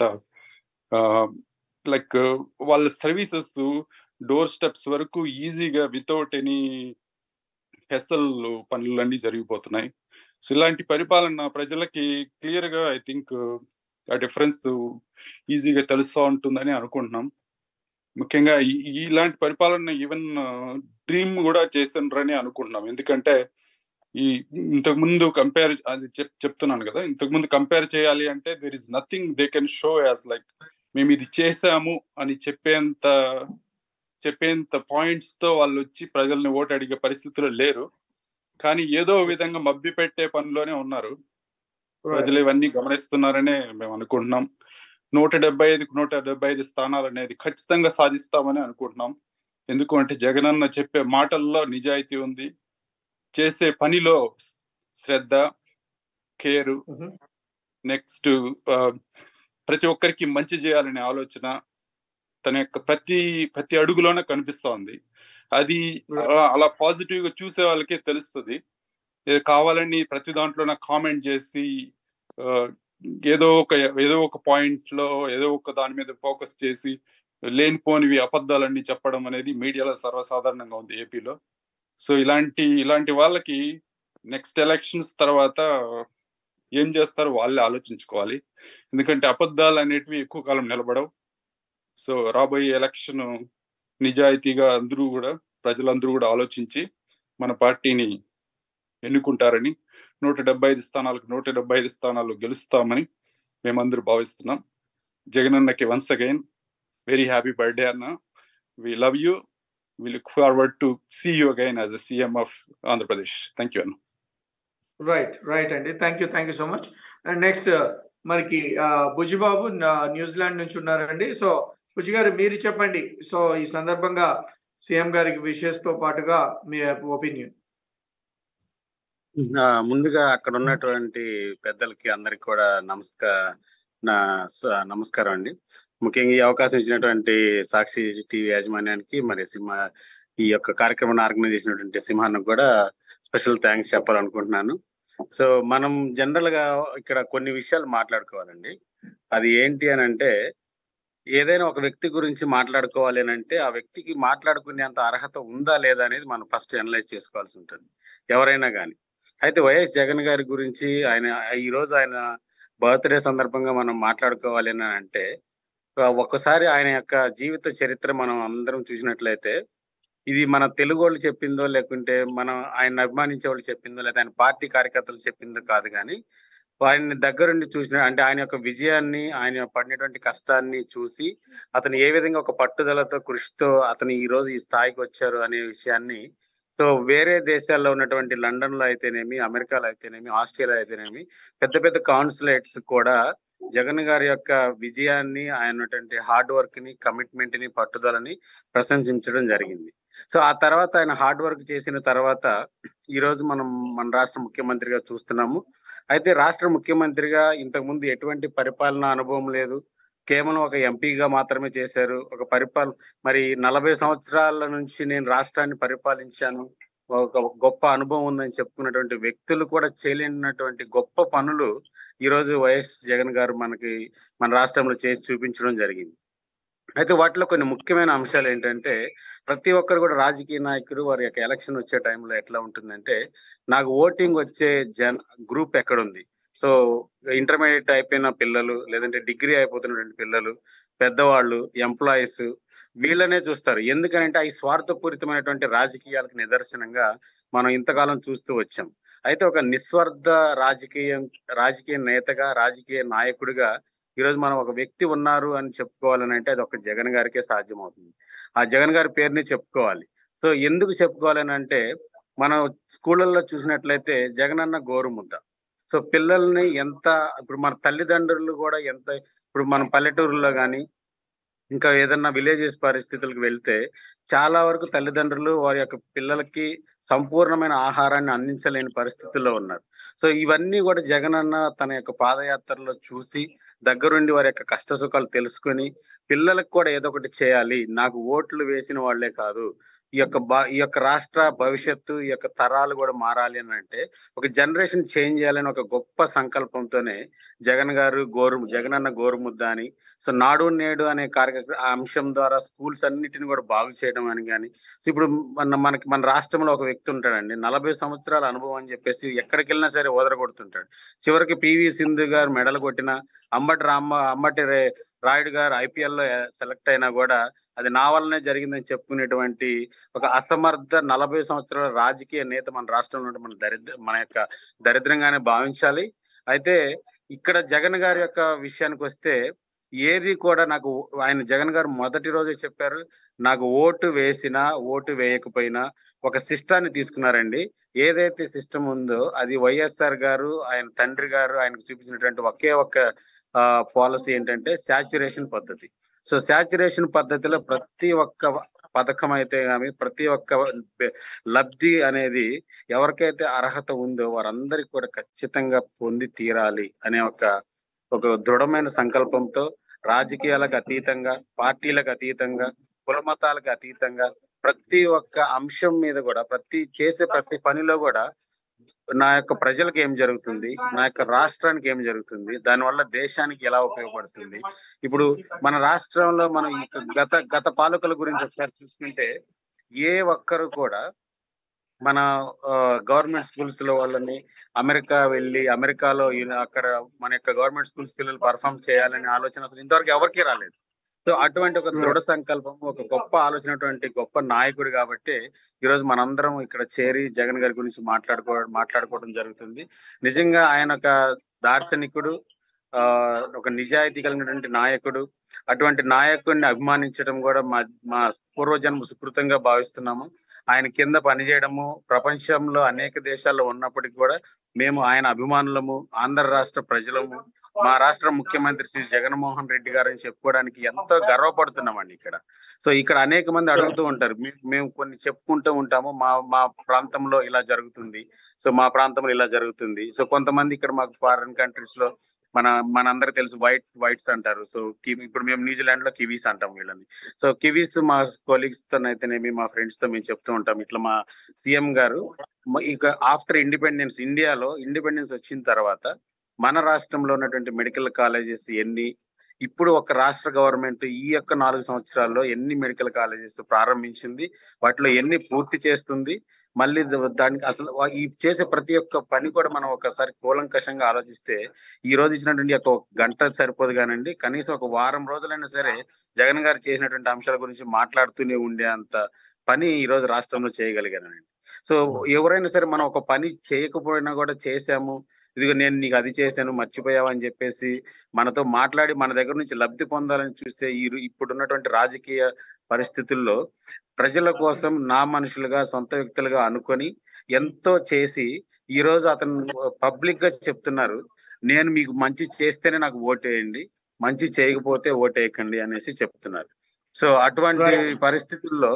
లైక్ వాళ్ళ సర్వీసెస్ డోర్ స్టెప్స్ వరకు ఈజీగా వితౌట్ ఎనీ హెసల్ పనులన్నీ జరిగిపోతున్నాయి సో ఇలాంటి పరిపాలన ప్రజలకి క్లియర్ గా ఐ థింక్ ఆ డిఫరెన్స్ ఈజీగా తెలుస్తూ ఉంటుందని అనుకుంటున్నాం ముఖ్యంగా ఈ- ఇలాంటి పరిపాలన ఈవెన్ డ్రీమ్ కూడా చేసిండ్రని అనుకుంటున్నాం ఎందుకంటే ఈ ఇంతకు ముందు కంపేర్ అది చెప్ చెప్తున్నాను కదా ఇంతకు ముందు కంపేర్ చేయాలి అంటే there is nothing they can show as like మేము ఇది చేసాము అని చెప్పేంత చెప్పేంత పాయింట్స్ తో వాళ్ళు వచ్చి ప్రజల్ని ఓటు అడిగే పరిస్థితిలో లేరు కానీ ఏదో విధంగా మబ్బి పెట్టే పనిలోనే ఉన్నారు ప్రజలు ఇవన్నీ గమనిస్తున్నారనే మేము అనుకుంటున్నాం నూట డెబ్బై ఐదుకు నూట డెబ్బై ఐదు స్థానాలు అనేది ఖచ్చితంగా సాధిస్తామని అనుకుంటున్నాం ఎందుకు అంటే జగనన్న చెప్పే మాటల్లో నిజాయితీ ఉంది చేసే పనిలో శ్రద్ధ కేరు మ్మ్. నెక్స్ట్ ప్రతి ఒక్కరికి మంచి చేయాలనే ఆలోచన తన యొక్క ప్రతి ప్రతి అడుగులోనే కనిపిస్తోంది అది అలా అలా పాజిటివ్ గా చూసే వాళ్ళకే తెలుస్తుంది ఏదో కావాలని ప్రతి దాంట్లో నాకు కామెంట్ చేసి ఆ, ఏదో ఒక ఏదో ఒక పాయింట్ లో ఏదో ఒక దాని మీద ఫోకస్ చేసి లేనిపోనివి అబద్ధాలన్నీ చెప్పడం అనేది మీడియాలో సర్వసాధారణంగా ఉంది ఏపీలో సో ఇలాంటి ఇలాంటి వాళ్ళకి నెక్స్ట్ ఎలక్షన్స్ తర్వాత ఏం చేస్తారో వాళ్ళే ఆలోచించుకోవాలి ఎందుకంటే అబద్ధాలు అనేటివి ఎక్కువ కాలం నిలబడవు సో రాబోయే ఎలక్షన్ నిజాయితీగా అందరూ కూడా ప్రజలందరూ కూడా ఆలోచించి మన పార్టీని ఎన్నుకుంటారని నూట డెబ్బై ఐదు స్థానాలకు నూట డెబ్బై ఐదు స్థానాలు గెలుస్తామని మేమందరూ భావిస్తున్నాం జగనన్నకి once again very happy birthday అన్న we love you we look forward to see you again as a CM of Andhra Pradesh thank you అన్న రైట్ రైట్ అండి thank you thank you so much and next మనకి ఆ, బుజ్జిబాబు నా- New Zealand నుంచి ఉన్నారండి so బుజ్జి గారు మీరు చెప్పండి సో ఈ సందర్భంగా సీఎం గారికి విషెస్ తో పాటుగా మీ ఒపీనియన్ ఆ, ముందుగా అక్కడ ఉన్నటువంటి పెద్దలకి అందరికి కూడా నమస్కా నా స- నమస్కారం అండి ముఖ్యంగా ఈ అవకాశం ఇచ్చినటువంటి సాక్షి టీవీ యాజమాన్యానికి మరి సింహ ఈ యొక్క కార్యక్రమాన్ని ఆర్గనైజ్ చేసినటువంటి సింహానికి కూడా స్పెషల్ థ్యాంక్స్ చెప్పాలనుకుంటున్నాను సో మనం జనరల్ గా ఇక్కడ కొన్ని విషయాలు మాట్లాడుకోవాలండి అది ఏంటి అని అంటే ఏదైనా ఒక వ్యక్తి గురించి మాట్లాడుకోవాలి అని అంటే ఆ వ్యక్తికి మాట్లాడుకునేంత అర్హత ఉందా లేదా అనేది మనం ఫస్ట్ అనలైజ్ చేసుకోవాల్సి ఉంటుంది ఎవరైనా కానీ అయితే వైఎస్ జగన్ గారి గురించి ఆయన ఈ రోజు ఆయన బర్త్డే సందర్భంగా మనం మాట్లాడుకోవాలి అని అంటే ఆ, ఒక్కసారి ఆయన యొక్క జీవిత చరిత్ర మనం అందరం చూసినట్లయితే ఇది మన తెలుగు వాళ్ళు చెప్పిందో లేకుంటే మనం ఆయన అభిమానించే వాళ్ళు చెప్పిందో లేదా ఆయన పార్టీ కార్యకర్తలు చెప్పిందో కాదు కానీ ఆయన్ని దగ్గరుండి చూసిన అంటే ఆయన యొక్క విజయాన్ని ఆయన పడినటువంటి కష్టాన్ని చూసి అతను ఏ విధంగా ఒక పట్టుదలతో కృషితో అతను ఈ రోజు ఈ స్థాయికి వచ్చారు అనే విషయాన్ని సో వేరే దేశాల్లో ఉన్నటువంటి లండన్ లో అయితేనేమి అమెరికాలో అయితేనేమి ఆస్ట్రేలియా అయితేనేమి పెద్ద పెద్ద కాన్సులేట్స్ కూడా జగన్ గారి యొక్క విజయాన్ని ఆయన హార్డ్ వర్క్ ని కమిట్మెంట్ ని పట్టుదలని ప్రశంసించడం జరిగింది సో ఆ తర్వాత ఆయన హార్డ్ వర్క్ చేసిన తర్వాత ఈ రోజు మనం మన రాష్ట్ర ముఖ్యమంత్రిగా చూస్తున్నాము అయితే రాష్ట్ర ముఖ్యమంత్రిగా ఇంతకు ముందు ఎటువంటి పరిపాలన అనుభవం లేదు కేవలం ఒక ఎంపీగా మాత్రమే చేశారు ఒక పరిపాలన మరి నలభై సంవత్సరాల నుంచి నేను రాష్ట్రాన్ని పరిపాలించాను ఒక గొప్ప అనుభవం ఉందని చెప్పుకున్నటువంటి వ్యక్తులు కూడా చేయలేనటువంటి గొప్ప పనులు ఈ రోజు వైఎస్ జగన్ గారు మనకి మన రాష్ట్రంలో చేసి చూపించడం జరిగింది అయితే వాటిలో కొన్ని ముఖ్యమైన అంశాలు ఏంటంటే ప్రతి ఒక్కరు కూడా రాజకీయ నాయకుడు వారి యొక్క ఎలక్షన్ వచ్చే టైంలో ఎట్లా ఉంటుందంటే నాకు ఓటింగ్ వచ్చే జన్ గ్రూప్ ఎక్కడుంది సో ఇంటర్మీడియట్ అయిపోయిన పిల్లలు లేదంటే డిగ్రీ అయిపోతున్నటువంటి పిల్లలు పెద్దవాళ్ళు ఎంప్లాయీస్ వీళ్ళనే చూస్తారు ఎందుకనంటే అవి స్వార్థపూరితమైనటువంటి రాజకీయాలకు నిదర్శనంగా మనం ఇంతకాలం చూస్తూ వచ్చాం అయితే ఒక నిస్వార్థ రాజకీయం రాజకీయ నేతగా రాజకీయ నాయకుడిగా ఈరోజు మనం ఒక వ్యక్తి ఉన్నారు అని చెప్పుకోవాలని అంటే అది ఒక జగన్ గారికే సాధ్యమవుతుంది ఆ జగన్ గారి పేరుని చెప్పుకోవాలి సో ఎందుకు చెప్పుకోవాలని అంటే మనం స్కూళ్ళల్లో చూసినట్లయితే జగన్ అన్న గోరుముద్ద సో పిల్లల్ని ఎంత ఇప్పుడు మన తల్లిదండ్రులు కూడా ఎంత ఇప్పుడు మనం పల్లెటూరులో కానీ ఇంకా ఏదన్నా విలేజెస్ పరిస్థితులకు వెళ్తే చాలా వరకు తల్లిదండ్రులు వారి యొక్క పిల్లలకి సంపూర్ణమైన ఆహారాన్ని అందించలేని పరిస్థితుల్లో ఉన్నారు సో ఇవన్నీ కూడా జగన్ అన్న తన యొక్క పాదయాత్రలో చూసి దగ్గరుండి వారి యొక్క కష్ట సుఖాలు తెలుసుకొని పిల్లలకు కూడా ఏదో ఒకటి చేయాలి నాకు ఓట్లు వేసిన వాళ్లే కాదు ఈ యొక్క బా- ఈ యొక్క రాష్ట్ర భవిష్యత్తు ఈ యొక్క తరాలు కూడా మారాలి అని అంటే ఒక జనరేషన్ చేంజ్ చేయాలని ఒక గొప్ప సంకల్పంతోనే జగన్ గారు గోరు జగన్ అన్న గోరుముద్ద అని సో నాడు నేడు అనే కార్యక్రమ ఆ అంశం ద్వారా స్కూల్స్ అన్నిటిని కూడా బాగు చేయడం అని కానీ సో ఇప్పుడు మన మనకి మన రాష్ట్రంలో ఒక వ్యక్తి ఉంటాడండి నలభై సంవత్సరాల అనుభవం అని చెప్పేసి ఎక్కడికి వెళ్ళినా సరే ఓదరగొడుతుంటాడు చివరికి పివి సింధు గారు మెడల్ కొట్టిన అంబటి రామ అంబటి రే- రాయుడు గారు ఐపీఎల్ లో సెలెక్ట్ అయినా కూడా అది నా వల్లనే జరిగిందని చెప్పుకునేటువంటి ఒక అసమర్థ నలభై సంవత్సరాల రాజకీయ నేత మన రాష్ట్రంలో ఉంటే మన దరిద్ర మన యొక్క దరిద్రంగానే భావించాలి అయితే ఇక్కడ జగన్ గారి యొక్క విషయానికి వస్తే ఏది కూడా నాకు ఆయన జగన్ గారు మొదటి రోజే చెప్పారు నాకు ఓటు వేసినా ఓటు వేయకపోయినా ఒక సిస్టాన్ని తీసుకున్నారండి ఏదైతే సిస్టమ్ ఉందో అది వైఎస్ఆర్ గారు ఆయన తండ్రి గారు ఆయనకు చూపించినటువంటి ఒకే ఒక్క పాలసీ ఏంటంటే శాచురేషన్ పద్ధతి సో శాచురేషన్ పద్ధతిలో ప్రతి ఒక్క పథకం అయితే కానీ ప్రతి ఒక్క బె- లబ్ధి అనేది ఎవరికైతే అర్హత ఉందో వారందరికీ కూడా ఖచ్చితంగా పొంది తీరాలి అనే ఒక ఒక దృఢమైన సంకల్పంతో రాజకీయాలకు అతీతంగా పార్టీలకు అతీతంగా కుల మతాలకు అతీతంగా ప్రతి ఒక్క అంశం మీద కూడా ప్రతి చేసే ప్రతి పనిలో కూడా నా యొక్క ప్రజలకు ఏం జరుగుతుంది నా యొక్క రాష్ట్రానికి ఏం జరుగుతుంది దానివల్ల దేశానికి ఎలా ఉపయోగపడుతుంది ఇప్పుడు మన రాష్ట్రంలో మనం ఈ గత గత పాలకుల గురించి ఒకసారి చూసుకుంటే ఏ ఒక్కరు కూడా మన గవర్నమెంట్ స్కూల్స్ లో వాళ్ళని అమెరికా వెళ్ళి అమెరికాలో ఈయన అక్కడ మన యొక్క గవర్నమెంట్ స్కూల్స్ పిల్లలు పర్ఫామ్ చేయాలనే ఆలోచన అసలు ఇంతవరకు ఎవరికీ రాలేదు సో అటువంటి ఒక దృఢ సంకల్పం ఒక గొప్ప ఆలోచనటువంటి గొప్ప నాయకుడు కాబట్టి ఈ రోజు మనందరం ఇక్కడ చేరి జగన్ గారి గురించి మాట్లాడుకో మాట్లాడుకోవడం జరుగుతుంది నిజంగా ఆయన ఒక దార్శనికుడు ఆ ఒక నిజాయితీ కలిగినటువంటి నాయకుడు అటువంటి నాయకుడిని అభిమానించడం కూడా మా మా పూర్వజన్మ సుకృతంగా భావిస్తున్నాము ఆయన కింద పనిచేయడము ప్రపంచంలో అనేక దేశాల్లో ఉన్నప్పటికీ కూడా మేము ఆయన అభిమానులము ఆంధ్ర రాష్ట్ర ప్రజలము మా రాష్ట్ర ముఖ్యమంత్రి శ్రీ జగన్మోహన్ రెడ్డి గారు అని చెప్పుకోవడానికి ఎంతో గర్వపడుతున్నామండి ఇక్కడ సో ఇక్కడ అనేక మంది అడుగుతూ ఉంటారు "మీ- మేము కొన్ని చెప్పుకుంటూ ఉంటాము మా మా ప్రాంతంలో ఇలా జరుగుతుంది సో మా ప్రాంతంలో ఇలా జరుగుతుంది సో కొంతమంది ఇక్కడ మాకు ఫారిన్ కంట్రీస్ లో మన మనందరికి తెలుసు వైట్ వైట్స్ అంటారు సో కి- ఇప్పుడు మేము న్యూజిలాండ్ లో కివీస్ అంటాం వీళ్ళని సో కివీస్ మా కొలీగ్స్ తో అయితేనేమి మా ఫ్రెండ్స్ తో మేము చెప్తూ ఉంటాం ఇట్లా మా సీఎం గారు మ- ఇక ఆఫ్టర్ ఇండిపెండెన్స్ ఇండియాలో ఇండిపెండెన్స్ వచ్చిన తర్వాత మన రాష్ట్రంలో ఉన్నటువంటి మెడికల్ కాలేజెస్ ఎన్ని ఇప్పుడు ఒక రాష్ట్ర గవర్నమెంట్ ఈ యొక్క నాలుగు సంవత్సరాల్లో ఎన్ని మెడికల్ కాలేజెస్ ప్రారంభించింది వాటిలో ఎన్ని పూర్తి చేస్తుంది మళ్ళీ ద- దానికి అసలు వా- ఈ చేసే ప్రతి ఒక్క పని కూడా మనం ఒకసారి కూలంకషంగా ఆలోచిస్తే ఈ రోజు ఇచ్చినటువంటి ఒక గంట సరిపోదు కానండి కనీసం ఒక వారం రోజులైనా సరే జగన్ గారు చేసినటువంటి అంశాల గురించి మాట్లాడుతూనే ఉండే అంత పని ఈ రోజు రాష్ట్రంలో చేయగలిగానండి సో ఎవరైనా సరే మనం ఒక పని చేయకపోయినా కూడా చేశాము ఇదిగో నేను నీకు అది చేశాను మర్చిపోయావు అని చెప్పేసి మనతో మాట్లాడి మన దగ్గర నుంచి లబ్ధి పొందాలని చూస్తే ఈ ఇప్పుడున్నటువంటి రాజకీయ పరిస్థితుల్లో ప్రజల కోసం నా మనుషులుగా సొంత వ్యక్తులుగా అనుకొని ఎంతో చేసి ఈ రోజు అతను పబ్లిక్ గా చెప్తున్నారు నేను మీకు మంచి చేస్తేనే నాకు ఓటేయండి మంచి చేయకపోతే ఓటేయకండి అనేసి చెప్తున్నారు సో అటువంటి Right. పరిస్థితుల్లో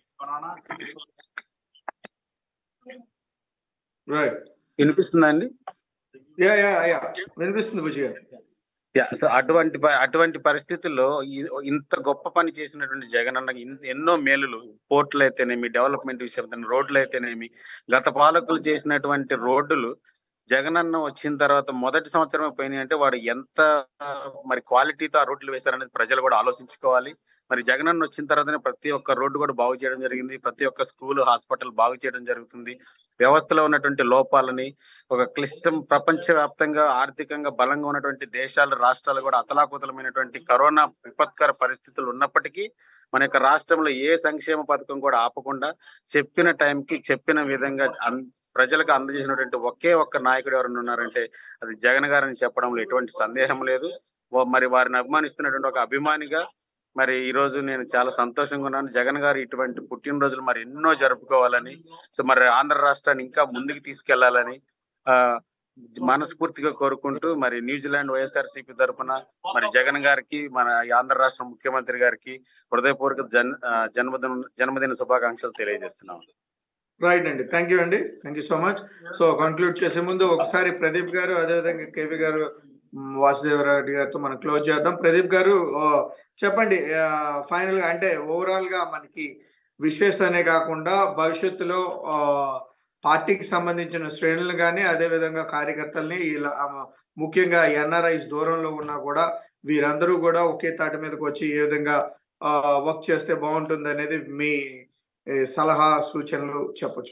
రైట్ వినిపిస్తుందండి యా యా యా వినిపిస్తుంది బుజ్జి గారు యా, సో అటువంటి ప- అటువంటి పరిస్థితుల్లో ఈ- ఇంత గొప్ప పని చేసినటువంటి జగన్ అన్న ఇన్- ఎన్నో మేలులు పోర్టులు అయితేనేమి డెవలప్మెంట్ విషయం రోడ్లు అయితేనేమి గత పాలకులు చేసినటువంటి రోడ్డులు జగన్ అన్న వచ్చిన తర్వాత మొదటి సంవత్సరమే పోయినాయి అంటే వాడు ఎంత ఆ, మరి క్వాలిటీతో ఆ రోడ్లు వేశారనేది ప్రజలు కూడా ఆలోచించుకోవాలి మరి జగన్ అన్న వచ్చిన తర్వాతనే ప్రతి ఒక్క రోడ్డు కూడా బాగు చేయడం జరిగింది ప్రతి ఒక్క స్కూల్ హాస్పిటల్ బాగు చేయడం జరుగుతుంది వ్యవస్థలో ఉన్నటువంటి లోపాలని ఒక క్లిష్టం ప్రపంచ వ్యాప్తంగా ఆర్థికంగా బలంగా ఉన్నటువంటి దేశాలు రాష్ట్రాలు కూడా అతలాకుతలమైనటువంటి కరోనా విపత్కర పరిస్థితులు ఉన్నప్పటికీ మన యొక్క రాష్ట్రంలో ఏ సంక్షేమ పథకం కూడా ఆపకుండా చెప్పిన టైంకి చెప్పిన విధంగా అన్- ప్రజలకు అందజేసినటువంటి ఒకే ఒక్క నాయకుడు ఎవరైనా ఉన్నారంటే అది జగన్ గారని చెప్పడంలో ఎటువంటి సందేహం లేదు ఓ- మరి వారిని అభిమానిస్తున్నటువంటి ఒక అభిమానిగా మరి ఈ రోజు నేను చాలా సంతోషంగా ఉన్నాను జగన్ గారు ఇటువంటి పుట్టినరోజులు మరి ఎన్నో జరుపుకోవాలని సో మరి ఆంధ్ర రాష్ట్రాన్ని ఇంకా ముందుకు తీసుకెళ్లాలని ఆ మనస్ఫూర్తిగా కోరుకుంటూ మరి న్యూజిలాండ్ వైఎస్ఆర్సీపీ తరఫున మరి జగన్ గారికి మన ఈ ఆంధ్ర రాష్ట్ర ముఖ్యమంత్రి గారికి హృదయపూర్వక జన్ ఆ, జన్మదిన జన్మదిన శుభాకాంక్షలు తెలియజేస్తున్నాం రైట్ అండి థ్యాంక్ యూ అండి thank you so much so conclude చేసే ముందు ఒకసారి ప్రదీప్ గారు అదేవిధంగా కేపీ గారు మ్, వాసుదేవరెడ్డి గారితో మనం క్లోజ్ చేద్దాం ప్రదీప్ గారు ఓ, చెప్పండి ఫైనల్ గా అంటే ఓవరాల్ గా మనకి విషయస్తనే కాకుండా భవిష్యత్తులో ఆ, పార్టీకి సంబంధించిన శ్రేణులు కానీ అదేవిధంగా కార్యకర్తల్ని ఇలా ఆ, ముఖ్యంగా ఎన్ఆర్ఐస్ దూరంలో ఉన్నా కూడా వీరందరూ కూడా ఒకే తాటి మీదకి వచ్చి ఏ విధంగా వర్క్ చేస్తే బాగుంటుంది అనేది మీ ఏ, సలహా సూచనలు చెప్పొచ్చు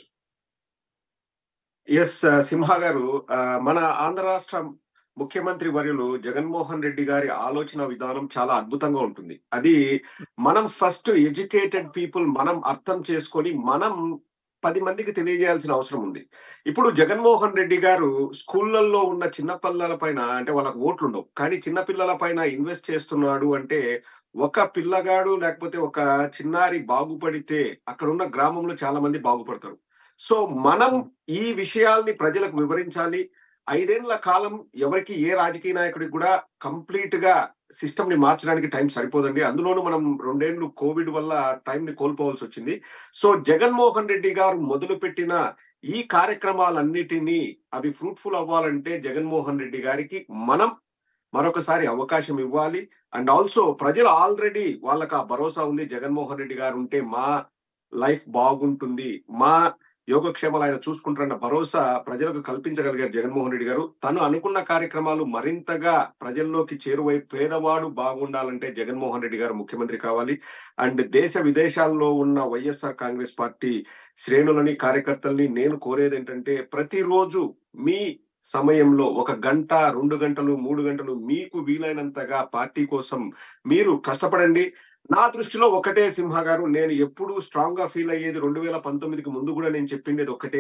ఎస్ సింహ గారు ఆ, మన ఆంధ్ర రాష్ట్ర ముఖ్యమంత్రి వర్యులు జగన్మోహన్ రెడ్డి గారి ఆలోచన విధానం చాలా అద్భుతంగా ఉంటుంది అది మనం ఫస్ట్ ఎడ్యుకేటెడ్ పీపుల్ మనం అర్థం చేసుకొని మనం పది మందికి తెలియజేయాల్సిన అవసరం ఉంది ఇప్పుడు జగన్మోహన్ రెడ్డి గారు స్కూళ్ళల్లో ఉన్న చిన్న పిల్లల పైన అంటే వాళ్ళకి ఓట్లు ఉండవు కానీ చిన్న పిల్లల పైన ఇన్వెస్ట్ చేస్తున్నాడు అంటే ఒక పిల్లగాడు లేకపోతే ఒక చిన్నారి బాగుపడితే అక్కడ ఉన్న గ్రామంలో చాలా మంది బాగుపడతారు సో మనం ఈ విషయాల్ని ప్రజలకు వివరించాలి ఐదేళ్ల కాలం ఎవరికి ఏ రాజకీయ నాయకుడికి కూడా కంప్లీట్ గా సిస్టమ్ ని మార్చడానికి టైం సరిపోదండి అందులోనూ మనం రెండేళ్లు కోవిడ్ వల్ల టైం ని కోల్పోవాల్సి వచ్చింది సో జగన్మోహన్ రెడ్డి గారు మొదలుపెట్టిన ఈ కార్యక్రమాలన్నిటినీ అవి ఫ్రూట్ఫుల్ అవ్వాలంటే జగన్మోహన్ రెడ్డి గారికి మనం మరొకసారి అవకాశం ఇవ్వాలి అండ్ ఆల్సో ప్రజలు ఆల్రెడీ వాళ్ళకి ఆ భరోసా ఉంది జగన్మోహన్ రెడ్డి గారు ఉంటే మా లైఫ్ బాగుంటుంది మా యోగక్షేమాలు ఆయన చూసుకుంటారన్న భరోసా ప్రజలకు కల్పించగలిగారు జగన్మోహన్ రెడ్డి గారు తను అనుకున్న కార్యక్రమాలు మరింతగా ప్రజల్లోకి చేరువై పేదవాడు బాగుండాలంటే జగన్మోహన్ రెడ్డి గారు ముఖ్యమంత్రి కావాలి అండ్ దేశ విదేశాల్లో ఉన్న వైఎస్ఆర్ కాంగ్రెస్ పార్టీ శ్రేణులని కార్యకర్తల్ని నేను కోరేది ఏంటంటే ప్రతిరోజు మీ సమయంలో ఒక గంట రెండు గంటలు మూడు గంటలు మీకు వీలైనంతగా పార్టీ కోసం మీరు కష్టపడండి నా దృష్టిలో ఒకటే సింహ గారు నేను ఎప్పుడు స్ట్రాంగ్ గా ఫీల్ అయ్యేది రెండు వేల పంతొమ్మిదికి ముందు కూడా నేను చెప్పిండేది ఒకటే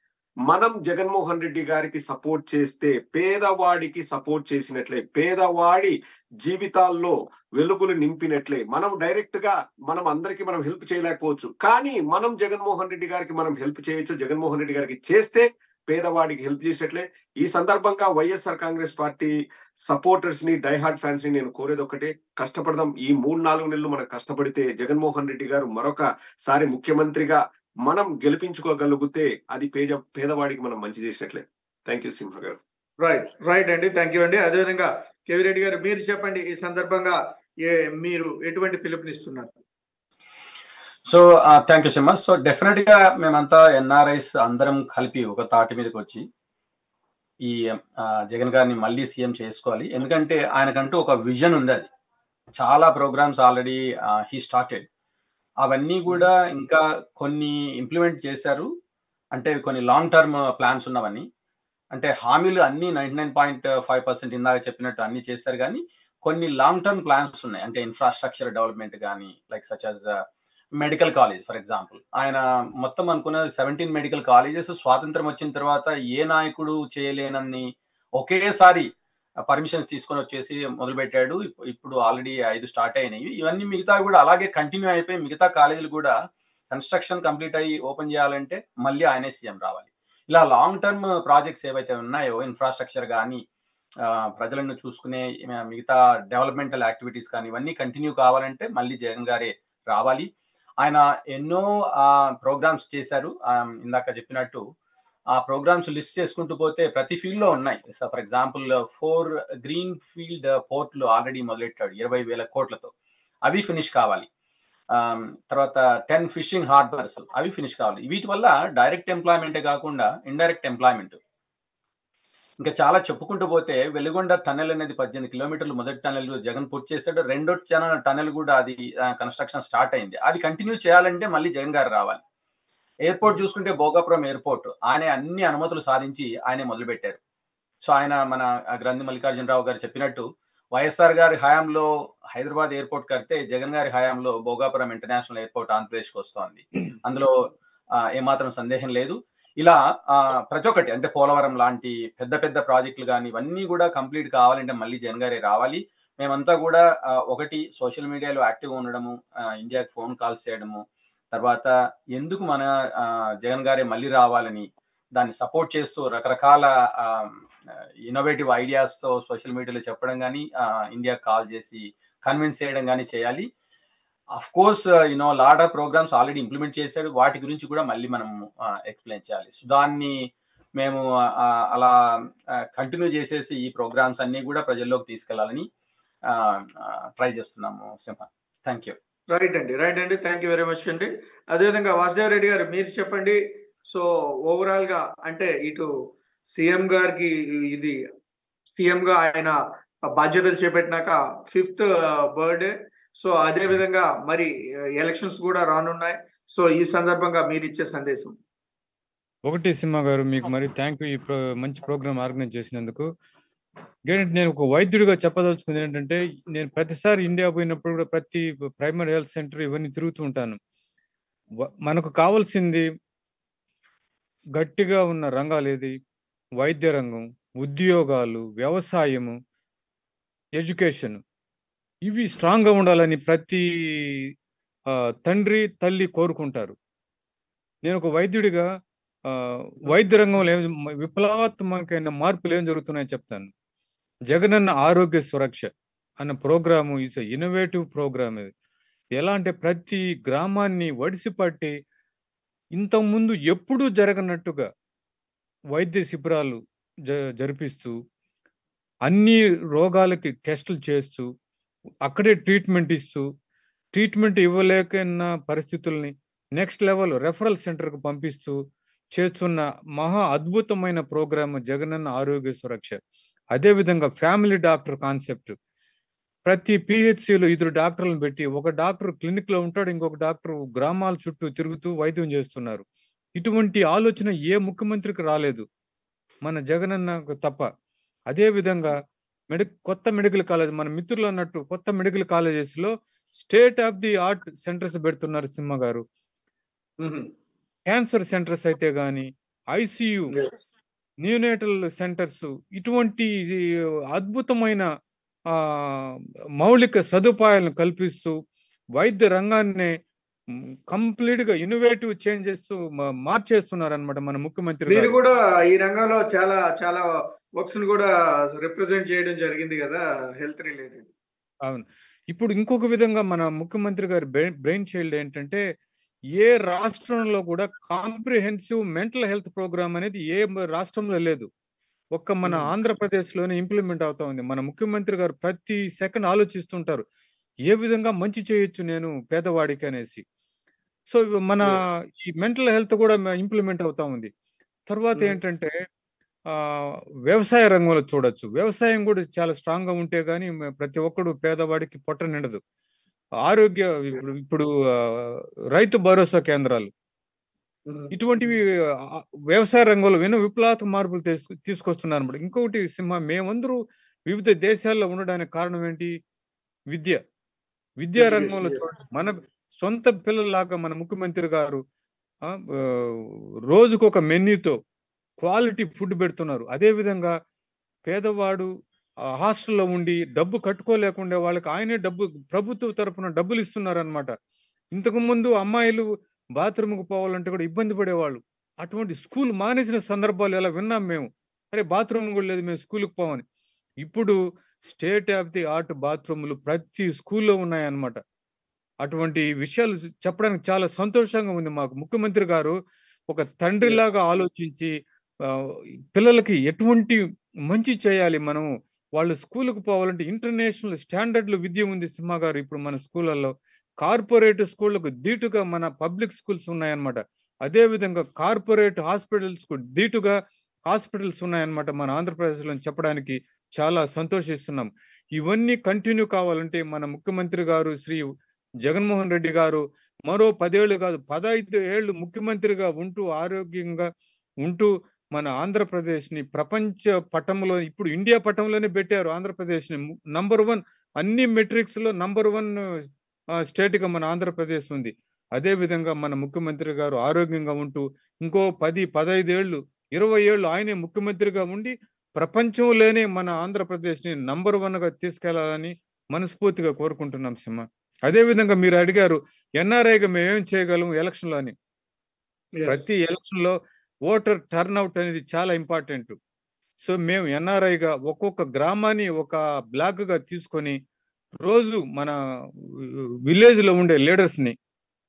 మనం జగన్మోహన్ రెడ్డి గారికి సపోర్ట్ చేస్తే పేదవాడికి సపోర్ట్ చేసినట్లే పేదవాడి జీవితాల్లో వెలుగులు నింపినట్లే మనం డైరెక్ట్ గా మనం అందరికి మనం హెల్ప్ చేయలేకపోవచ్చు కానీ మనం జగన్మోహన్ రెడ్డి గారికి మనం హెల్ప్ చేయొచ్చు జగన్మోహన్ రెడ్డి గారికి చేస్తే పేదవాడికి హెల్ప్ చేసినట్లే ఈ సందర్భంగా వైఎస్ఆర్ కాంగ్రెస్ పార్టీ సపోర్టర్స్ ని డైహార్డ్ ఫ్యాన్స్ ని నేను కోరేది ఒకటే కష్టపడదాం ఈ మూడు నాలుగు నెలలు మనం కష్టపడితే జగన్మోహన్ రెడ్డి గారు మరొకసారి ముఖ్యమంత్రిగా మనం గెలిపించుకోగలిగితే అది పేద పేదవాడికి మనం మంచి చేసినట్లే థ్యాంక్ యూ సింహ గారు రైట్ రైట్ అండి థ్యాంక్ యూ అండి అదేవిధంగా కేవీ రెడ్డి గారు మీరు చెప్పండి ఈ సందర్భంగా ఏ మీరు ఎటువంటి పిలుపునిస్తున్నారు so thank you Simha so definite గా మేమంతా ఎన్ఆర్ఐస్ అందరం కలిపి ఒక తాటి మీదకి వచ్చి ఈ ఆ, జగన్ గారిని మళ్ళీ సీఎం చేసుకోవాలి ఎందుకంటే ఆయనకంటూ ఒక విజన్ ఉంది అది చాలా ప్రోగ్రామ్స్ ఆల్రెడీ హీ స్టార్టెడ్ అవన్నీ కూడా ఇంకా కొన్ని ఇంప్లిమెంట్ చేశారు అంటే కొన్ని లాంగ్ టర్మ్ ప్లాన్స్ ఉన్నవన్నీ అంటే హామీలు అన్ని ninety nine point five percent ఇందాక చెప్పినట్టు అన్ని చేశారు కానీ కొన్ని లాంగ్ టర్మ్ ప్లాన్స్ ఉన్నాయి అంటే ఇన్ఫ్రాస్ట్రక్చర్ డెవలప్మెంట్ కానీ like such as medical college for example ఆయన మొత్తం అనుకున్న సెవెంటీన్ మెడికల్ కాలేజెస్ స్వాతంత్రం వచ్చిన తర్వాత ఏ నాయకుడు చేయలేనన్ని ఒకేసారి పర్మిషన్స్ తీసుకొని వచ్చేసి మొదలు పెట్టాడు ఇప్పు- ఇప్పుడు ఆల్రెడీ ఐదు స్టార్ట్ అయినాయి ఇవన్నీ మిగతా కూడా అలాగే కంటిన్యూ అయిపోయి మిగతా కాలేజీలు కూడా కన్స్ట్రక్షన్ కంప్లీట్ అయ్యి ఓపెన్ చేయాలంటే మళ్ళీ ఆయనే సీఎం రావాలి ఇలా లాంగ్ టర్మ్ ప్రాజెక్ట్స్ ఏవైతే ఉన్నాయో ఇన్ఫ్రాస్ట్రక్చర్ కానీ ప్రజలను చూసుకునే ఆ, మిగతా డెవలప్మెంటల్ యాక్టివిటీస్ కానీ ఇవన్నీ కంటిన్యూ కావాలంటే మళ్ళీ జగన్ గారే రావాలి ఆయన ఎన్నో ప్రోగ్రామ్స్ చేశారు ఆ, ఇందాక చెప్పినట్టు ఆ ప్రోగ్రామ్స్ లిస్ట్ చేసుకుంటూ పోతే ప్రతి ఫీల్డ్ లో ఉన్నాయి so for example four green field పోర్ట్లు ఆల్రెడీ మొదలెట్టాడు ఇరవై వేల కోట్లతో అవి ఫినిష్ కావాలి ఆమ్, తర్వాత టెన్ ఫిషింగ్ హార్బర్స్ అవి ఫినిష్ కావాలి వీటి వల్ల డైరెక్ట్ ఎంప్లాయ్మెంటే కాకుండా ఇండైరెక్ట్ ఎంప్లాయ్మెంట్ ఇంకా చాలా చెప్పుకుంటూ పోతే వెలుగొండ టన్నెల్ అనేది పద్దెనిమిది కిలోమీటర్లు మొదటి టన్నెల్ జగన్ పూర్తి చేశాడు రెండో ఛానల్ టన్నెల్ కూడా అది కన్స్ట్రక్షన్ స్టార్ట్ అయింది అది కంటిన్యూ చేయాలంటే మళ్ళీ జగన్ గారు రావాలి ఎయిర్పోర్ట్ చూసుకుంటే భోగాపురం ఎయిర్పోర్ట్ ఆయన అన్ని అనుమతులు సాధించి ఆయనే మొదలు పెట్టారు సో ఆయన మన గ్రంథి మల్లికార్జునరావు గారు చెప్పినట్టు వైఎస్ఆర్ గారి హయాంలో హైదరాబాద్ ఎయిర్పోర్ట్ కడితే జగన్ గారి హయాంలో భోగాపురం ఇంటర్నేషనల్ ఎయిర్పోర్ట్ ఆంధ్రప్రదేశ్కి వస్తోంది అందులో ఆ, ఏమాత్రం సందేహం లేదు ఇలా ఆ, ప్రతి ఒక్కటి అంటే పోలవరం లాంటి పెద్ద పెద్ద ప్రాజెక్టులు కానీ ఇవన్నీ కూడా కంప్లీట్ కావాలంటే మళ్ళీ జగన్ గారే రావాలి మేమంతా కూడా ఆ, ఒకటి సోషల్ మీడియాలో యాక్టివ్గా ఉండడము ఆ, ఇండియాకి ఫోన్ కాల్స్ చేయడము తర్వాత ఎందుకు మన ఆ, జగన్ గారే మళ్ళీ రావాలని దాన్ని సపోర్ట్ చేస్తూ రకరకాల ఇన్నోవేటివ్ ఐడియాస్తో సోషల్ మీడియాలో చెప్పడం కానీ ఇండియా కాల్ చేసి కన్విన్స్ చేయడం కానీ చేయాలి of course you know lot of programmes already implement చేశాడు వాటి గురించి కూడా మళ్ళీ మనం ఎక్స్ప్లెయిన్ చేయాలి సో దాన్ని మేము ఆ, అలా కంటిన్యూ చేసేసి ఈ ప్రోగ్రామ్స్ అన్ని కూడా ప్రజల్లోకి తీసుకెళ్లాలని ట్రై చేస్తున్నాము సింహ థ్యాంక్ యూ రైట్ అండి రైట్ అండి థ్యాంక్ యూ వెరీ మచ్ అండి అదేవిధంగా వాసుదేవ్ రెడ్డి గారు మీరు చెప్పండి సో ఓవరాల్ గా అంటే ఇటు సీఎం గారికి ఇది సీఎం గా ఆయన బాధ్యతలు చేపట్టినాక ఫిఫ్త్ బర్త్డే సో అదే విధంగా మరి ఎలక్షన్స్ కూడా రానున్నాయి సో ఈ సందర్భంగా మీరు ఇచ్చే సందేశం ఒకటి సింహ గారు మీకు మరి థ్యాంక్ యూ ఈ ప్రో మంచి ప్రోగ్రామ్ ఆర్గనైజ్ చేసినందుకు ఏంటంటే నేను ఒక వైద్యుడిగా చెప్పదలుచుకుంది ఏంటంటే నేను ప్రతిసారి ఇండియా పోయినప్పుడు కూడా ప్రతి ప్రైమరీ హెల్త్ సెంటర్ ఇవన్నీ తిరుగుతూ ఉంటాను వ- మనకు కావాల్సింది గట్టిగా ఉన్న రంగాలు ఏది వైద్య రంగం ఉద్యోగాలు వ్యవసాయము ఎడ్యుకేషన్ ఇవి స్ట్రాంగ్గా ఉండాలని ప్రతి ఆ, తండ్రి తల్లి కోరుకుంటారు నేను ఒక వైద్యుడిగా ఆ, వైద్య రంగంలో ఏం విప్లవాత్మకమైన మార్పులు ఏం జరుగుతున్నాయో చెప్తాను జగనన్న ఆరోగ్య సురక్ష అన్న ప్రోగ్రాము ఇస్ ఇన్నోవేటివ్ ప్రోగ్రామ్ ఇది ఎలా అంటే ప్రతి గ్రామాన్ని వడిసిపట్టి ఇంతకుముందు ఎప్పుడూ జరగనట్టుగా వైద్య శిబిరాలు జ జరిపిస్తూ అన్ని రోగాలకి టెస్టులు చేస్తూ అక్కడే ట్రీట్మెంట్ ఇస్తూ ట్రీట్మెంట్ ఇవ్వలేకన్న పరిస్థితుల్ని నెక్స్ట్ లెవెల్ రెఫరల్ సెంటర్కి పంపిస్తూ చేస్తున్న మహా అద్భుతమైన ప్రోగ్రామ్ జగనన్న ఆరోగ్య సురక్ష అదేవిధంగా ఫ్యామిలీ డాక్టర్ కాన్సెప్ట్ ప్రతి పిహెచ్సిలో ఇద్దరు డాక్టర్లను పెట్టి ఒక డాక్టర్ క్లినిక్ లో ఉంటాడు ఇంకొక డాక్టర్ గ్రామాల చుట్టూ తిరుగుతూ వైద్యం చేస్తున్నారు ఇటువంటి ఆలోచన ఏ ముఖ్యమంత్రికి రాలేదు మన జగనన్నకు తప్ప అదే విధంగా మెడి కొత్త మెడికల్ కాలేజ్ మన మిత్రులు అన్నట్టు కొత్త మెడికల్ కాలేజెస్ లో state of the art centres పెడుతున్నారు సింహ గారు క్యాన్సర్ సెంటర్స్ అయితే గాని ఐసియు న్యూనేటల్ సెంటర్స్ ఇటువంటి ఇది అద్భుతమైన ఆ, మౌలిక సదుపాయాలను కల్పిస్తూ వైద్య రంగాన్ని కంప్లీట్ గా ఇన్నోవేటివ్ చేంజెస్ మార్చేస్తున్నారు అనమాట మన ముఖ్యమంత్రి మీరు గారు. కూడా ఈ రంగంలో చాలా చాలా వర్క్స్ కూడా రిప్రజెంట్ చేయడం జరిగింది కదా హెల్త్ రిలేటెడ్ అవును ఇప్పుడు ఇంకొక విధంగా మన ముఖ్యమంత్రి గారి బ్రెయిన్ చైల్డ్ ఏంటంటే ఏ రాష్ట్రంలో కూడా కాంప్రిహెన్సివ్ మెంటల్ హెల్త్ ప్రోగ్రామ్ అనేది ఏ మ- రాష్ట్రంలో లేదు ఒక్క మన Hmm. ఆంధ్రప్రదేశ్ లోనే ఇంప్లిమెంట్ అవుతా ఉంది మన ముఖ్యమంత్రి గారు ప్రతి సెకండ్ ఆలోచిస్తుంటారు ఏ విధంగా మంచి చేయొచ్చు నేను పేదవాడికి అనేసి సో ఇవి మన ఈ మెంటల్ హెల్త్ కూడా ఇంప్లిమెంట్ అవుతా ఉంది తర్వాత Hmm. ఏంటంటే ఆ వ్యవసాయ రంగంలో చూడొచ్చు వ్యవసాయం కూడా చాలా స్ట్రాంగ్ గా ఉంటే గానీ మ- ప్రతి ఒక్కడు పేదవాడికి పొట్ట నిండదు ఆరోగ్య ఇప్పుడు ఇప్పుడు ఆ, రైతు భరోసా కేంద్రాలు ఇటువంటివి ఆ, వ్యవసాయ రంగంలో ఎన్నో విప్లవాత్మక మార్పులు తీసుకు తీసుకొస్తున్నారు అన్నమాట ఇంకొకటి సింహ మేమందరూ వివిధ దేశాల్లో ఉండడానికి కారణం ఏంటి విద్య విద్యా Education, రంగంలో yes. చూడండి, మన సొంత పిల్లల్లాగా మన ముఖ్యమంత్రి గారు ఆ, ఆ, రోజుకు ఒక మెన్యూతో క్వాలిటీ ఫుడ్ పెడుతున్నారు అదే విధంగా పేదవాడు ఆ హాస్టల్లో ఉండి డబ్బు కట్టుకోలేకుండా వాళ్ళకి ఆయనే డబ్బు ప్రభుత్వ తరపున డబ్బులు ఇస్తున్నారు అనమాట ఇంతకు ముందు అమ్మాయిలు బాత్రూమ్కి పోవాలంటే కూడా ఇబ్బంది పడేవాళ్ళు అటువంటి స్కూల్ మానేసిన సందర్భాలు ఎలా విన్నాం మేము అరే బాత్రూమ్ కూడా లేదు మేము స్కూల్కి పోవని ఇప్పుడు స్టేట్ ఆఫ్ ది ఆర్ట్ బాత్రూములు ప్రతి స్కూల్లో ఉన్నాయన్నమాట అటువంటి విషయాలు చెప్పడానికి చాలా సంతోషంగా ఉంది మాకు ముఖ్యమంత్రి గారు ఒక తండ్రిలాగా ఆలోచించి ఆ, పిల్లలకి ఎటువంటి మంచి చేయాలి మనం వాళ్ళు స్కూల్కి పోవాలంటే ఇంటర్నేషనల్ స్టాండర్డ్లు విద్య ఉంది సింహ గారు ఇప్పుడు మన స్కూళ్ళల్లో కార్పొరేట్ స్కూళ్ళకు దీటుగా మన పబ్లిక్ స్కూల్స్ ఉన్నాయన్నమాట అదే విధంగా కార్పొరేట్ హాస్పిటల్స్ కు దీటుగా హాస్పిటల్స్ ఉన్నాయన్నమాట మన ఆంధ్రప్రదేశ్లో చెప్పడానికి చాలా సంతోషిస్తున్నాం ఇవన్నీ కంటిన్యూ కావాలంటే మన ముఖ్యమంత్రి గారు శ్రీ జగన్మోహన్ రెడ్డి గారు మరో పదేళ్ళు కాదు పదహైదు ఏళ్ళు ముఖ్యమంత్రిగా ఉంటూ ఆరోగ్యంగా ఉంటూ మన ఆంధ్రప్రదేశ్ని ప్రపంచ పటంలో ఇప్పుడు ఇండియా పటంలోనే పెట్టారు ఆంధ్రప్రదేశ్ని నంబర్ వన్ అన్ని మెట్రిక్స్ లో నంబర్ వన్ స్టేట్ గా మన ఆంధ్రప్రదేశ్ ఉంది అదే విధంగా మన ముఖ్యమంత్రి గారు ఆరోగ్యంగా ఉంటూ ఇంకో పది పదహైదు ఏళ్ళు ఇరవై ఏళ్ళు ఆయనే ముఖ్యమంత్రిగా ఉండి ప్రపంచంలోనే మన ఆంధ్రప్రదేశ్ని నంబర్ వన్ గా తీసుకెళ్లాలని మనస్ఫూర్తిగా కోరుకుంటున్నాం సింహ అదే విధంగా మీరు అడిగారు ఎన్ఆర్ఐగా మేమేం చేయగలం ఎలక్షన్ లో అని ప్రతి ఎలక్షన్ లో ఓటర్ టర్న్అవుట్ అనేది చాలా ఇంపార్టెంట్ సో మేము ఎన్ఆర్ఐగా ఒక్కొక్క గ్రామాన్ని ఒక బ్లాక్ గా తీసుకొని రోజు మన విలేజ్ లో ఉండే లీడర్స్ ని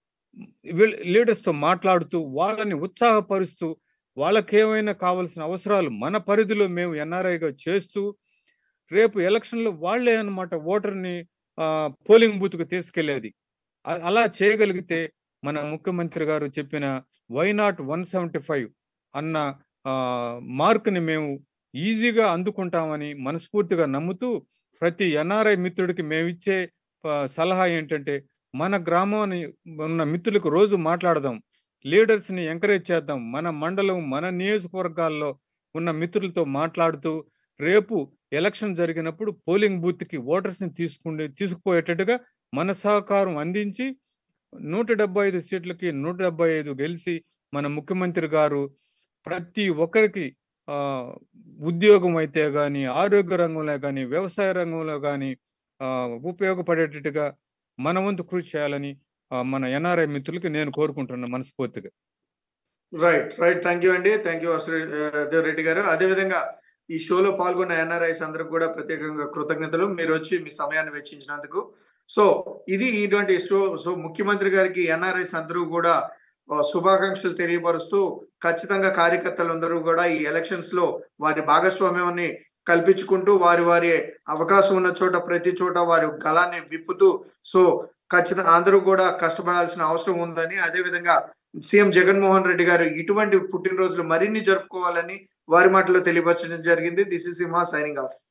లీడర్స్ తో మాట్లాడుతూ వాళ్ళని ఉత్సాహపరుస్తూ వాళ్ళకి ఏమైనా కావాల్సిన అవసరాలు మన పరిధిలో మేము ఎన్ఆర్ఐగా చేస్తూ రేపు ఎలక్షన్ లో వాళ్ళే అన్నమాట ఓటర్ని పోలింగ్ బూత్ కు తీసుకెళ్లేది అ- అలా చేయగలిగితే మన ముఖ్యమంత్రి గారు చెప్పిన why not one seventy five అన్న ఆ, మార్కుని మేము ఈజీగా అందుకుంటామని మనస్ఫూర్తిగా నమ్ముతూ ప్రతి ఎన్ఆర్ఐ మిత్రుడికి మేమిచ్చే ఆ, సలహా ఏంటంటే మన గ్రామాన్ని ఉన్న మిత్రులకు రోజు మాట్లాడదాం లీడర్స్ని ఎంకరేజ్ చేద్దాం మన మండలం మన నియోజకవర్గాల్లో ఉన్న మిత్రులతో మాట్లాడుతూ రేపు ఎలక్షన్ జరిగినప్పుడు పోలింగ్ బూత్కి ఓటర్స్ని తీసుకుండి తీసుకుపోయేటట్టుగా మన సహకారం అందించి నూట డెబ్బై ఐదు సీట్లకి నూట డెబ్బై ఐదు గెలిచి మన ముఖ్యమంత్రి గారు ప్రతి ఒక్కరికి ఆ, ఉద్యోగం అయితే కానీ ఆరోగ్య రంగంలో కానీ వ్యవసాయ రంగంలో కానీ ఉపయోగపడేటట్టుగా మన వంతు కృషి చేయాలని ఆ, మన ఎన్ఆర్ఐ మిత్రులకి నేను కోరుకుంటున్నాను మనస్ఫూర్తిగా రైట్ రైట్ థ్యాంక్ యూ అండి థ్యాంక్ యూ రెడ్డి గారు అదేవిధంగా ఈ షోలో పాల్గొన్న ఎన్ఆర్ఐస్ అందరికి కూడా ప్రత్యేకంగా కృతజ్ఞతలు మీరు వచ్చి మీ సమయాన్ని వెచ్చించినందుకు సో ఇది ఇటువంటి షో సో ముఖ్యమంత్రి గారికి ఎన్ఆర్ఐస్ అందరూ కూడా ఆ, శుభాకాంక్షలు తెలియపరుస్తూ ఖచ్చితంగా కార్యకర్తలందరూ కూడా ఈ ఎలక్షన్స్ లో వారి భాగస్వామ్యాన్ని కల్పించుకుంటూ వారి వారి అవకాశం ఉన్న చోట ప్రతి చోట వారి గలాన్ని విప్పుతూ సో ఖచ్చితంగా అందరూ కూడా కష్టపడాల్సిన అవసరం ఉందని అదే విధంగా సీఎం జగన్మోహన్ రెడ్డి గారు ఇటువంటి పుట్టినరోజులు మరిన్ని జరుపుకోవాలని వారి మాటలో తెలియపరచడం జరిగింది this is Simha signing of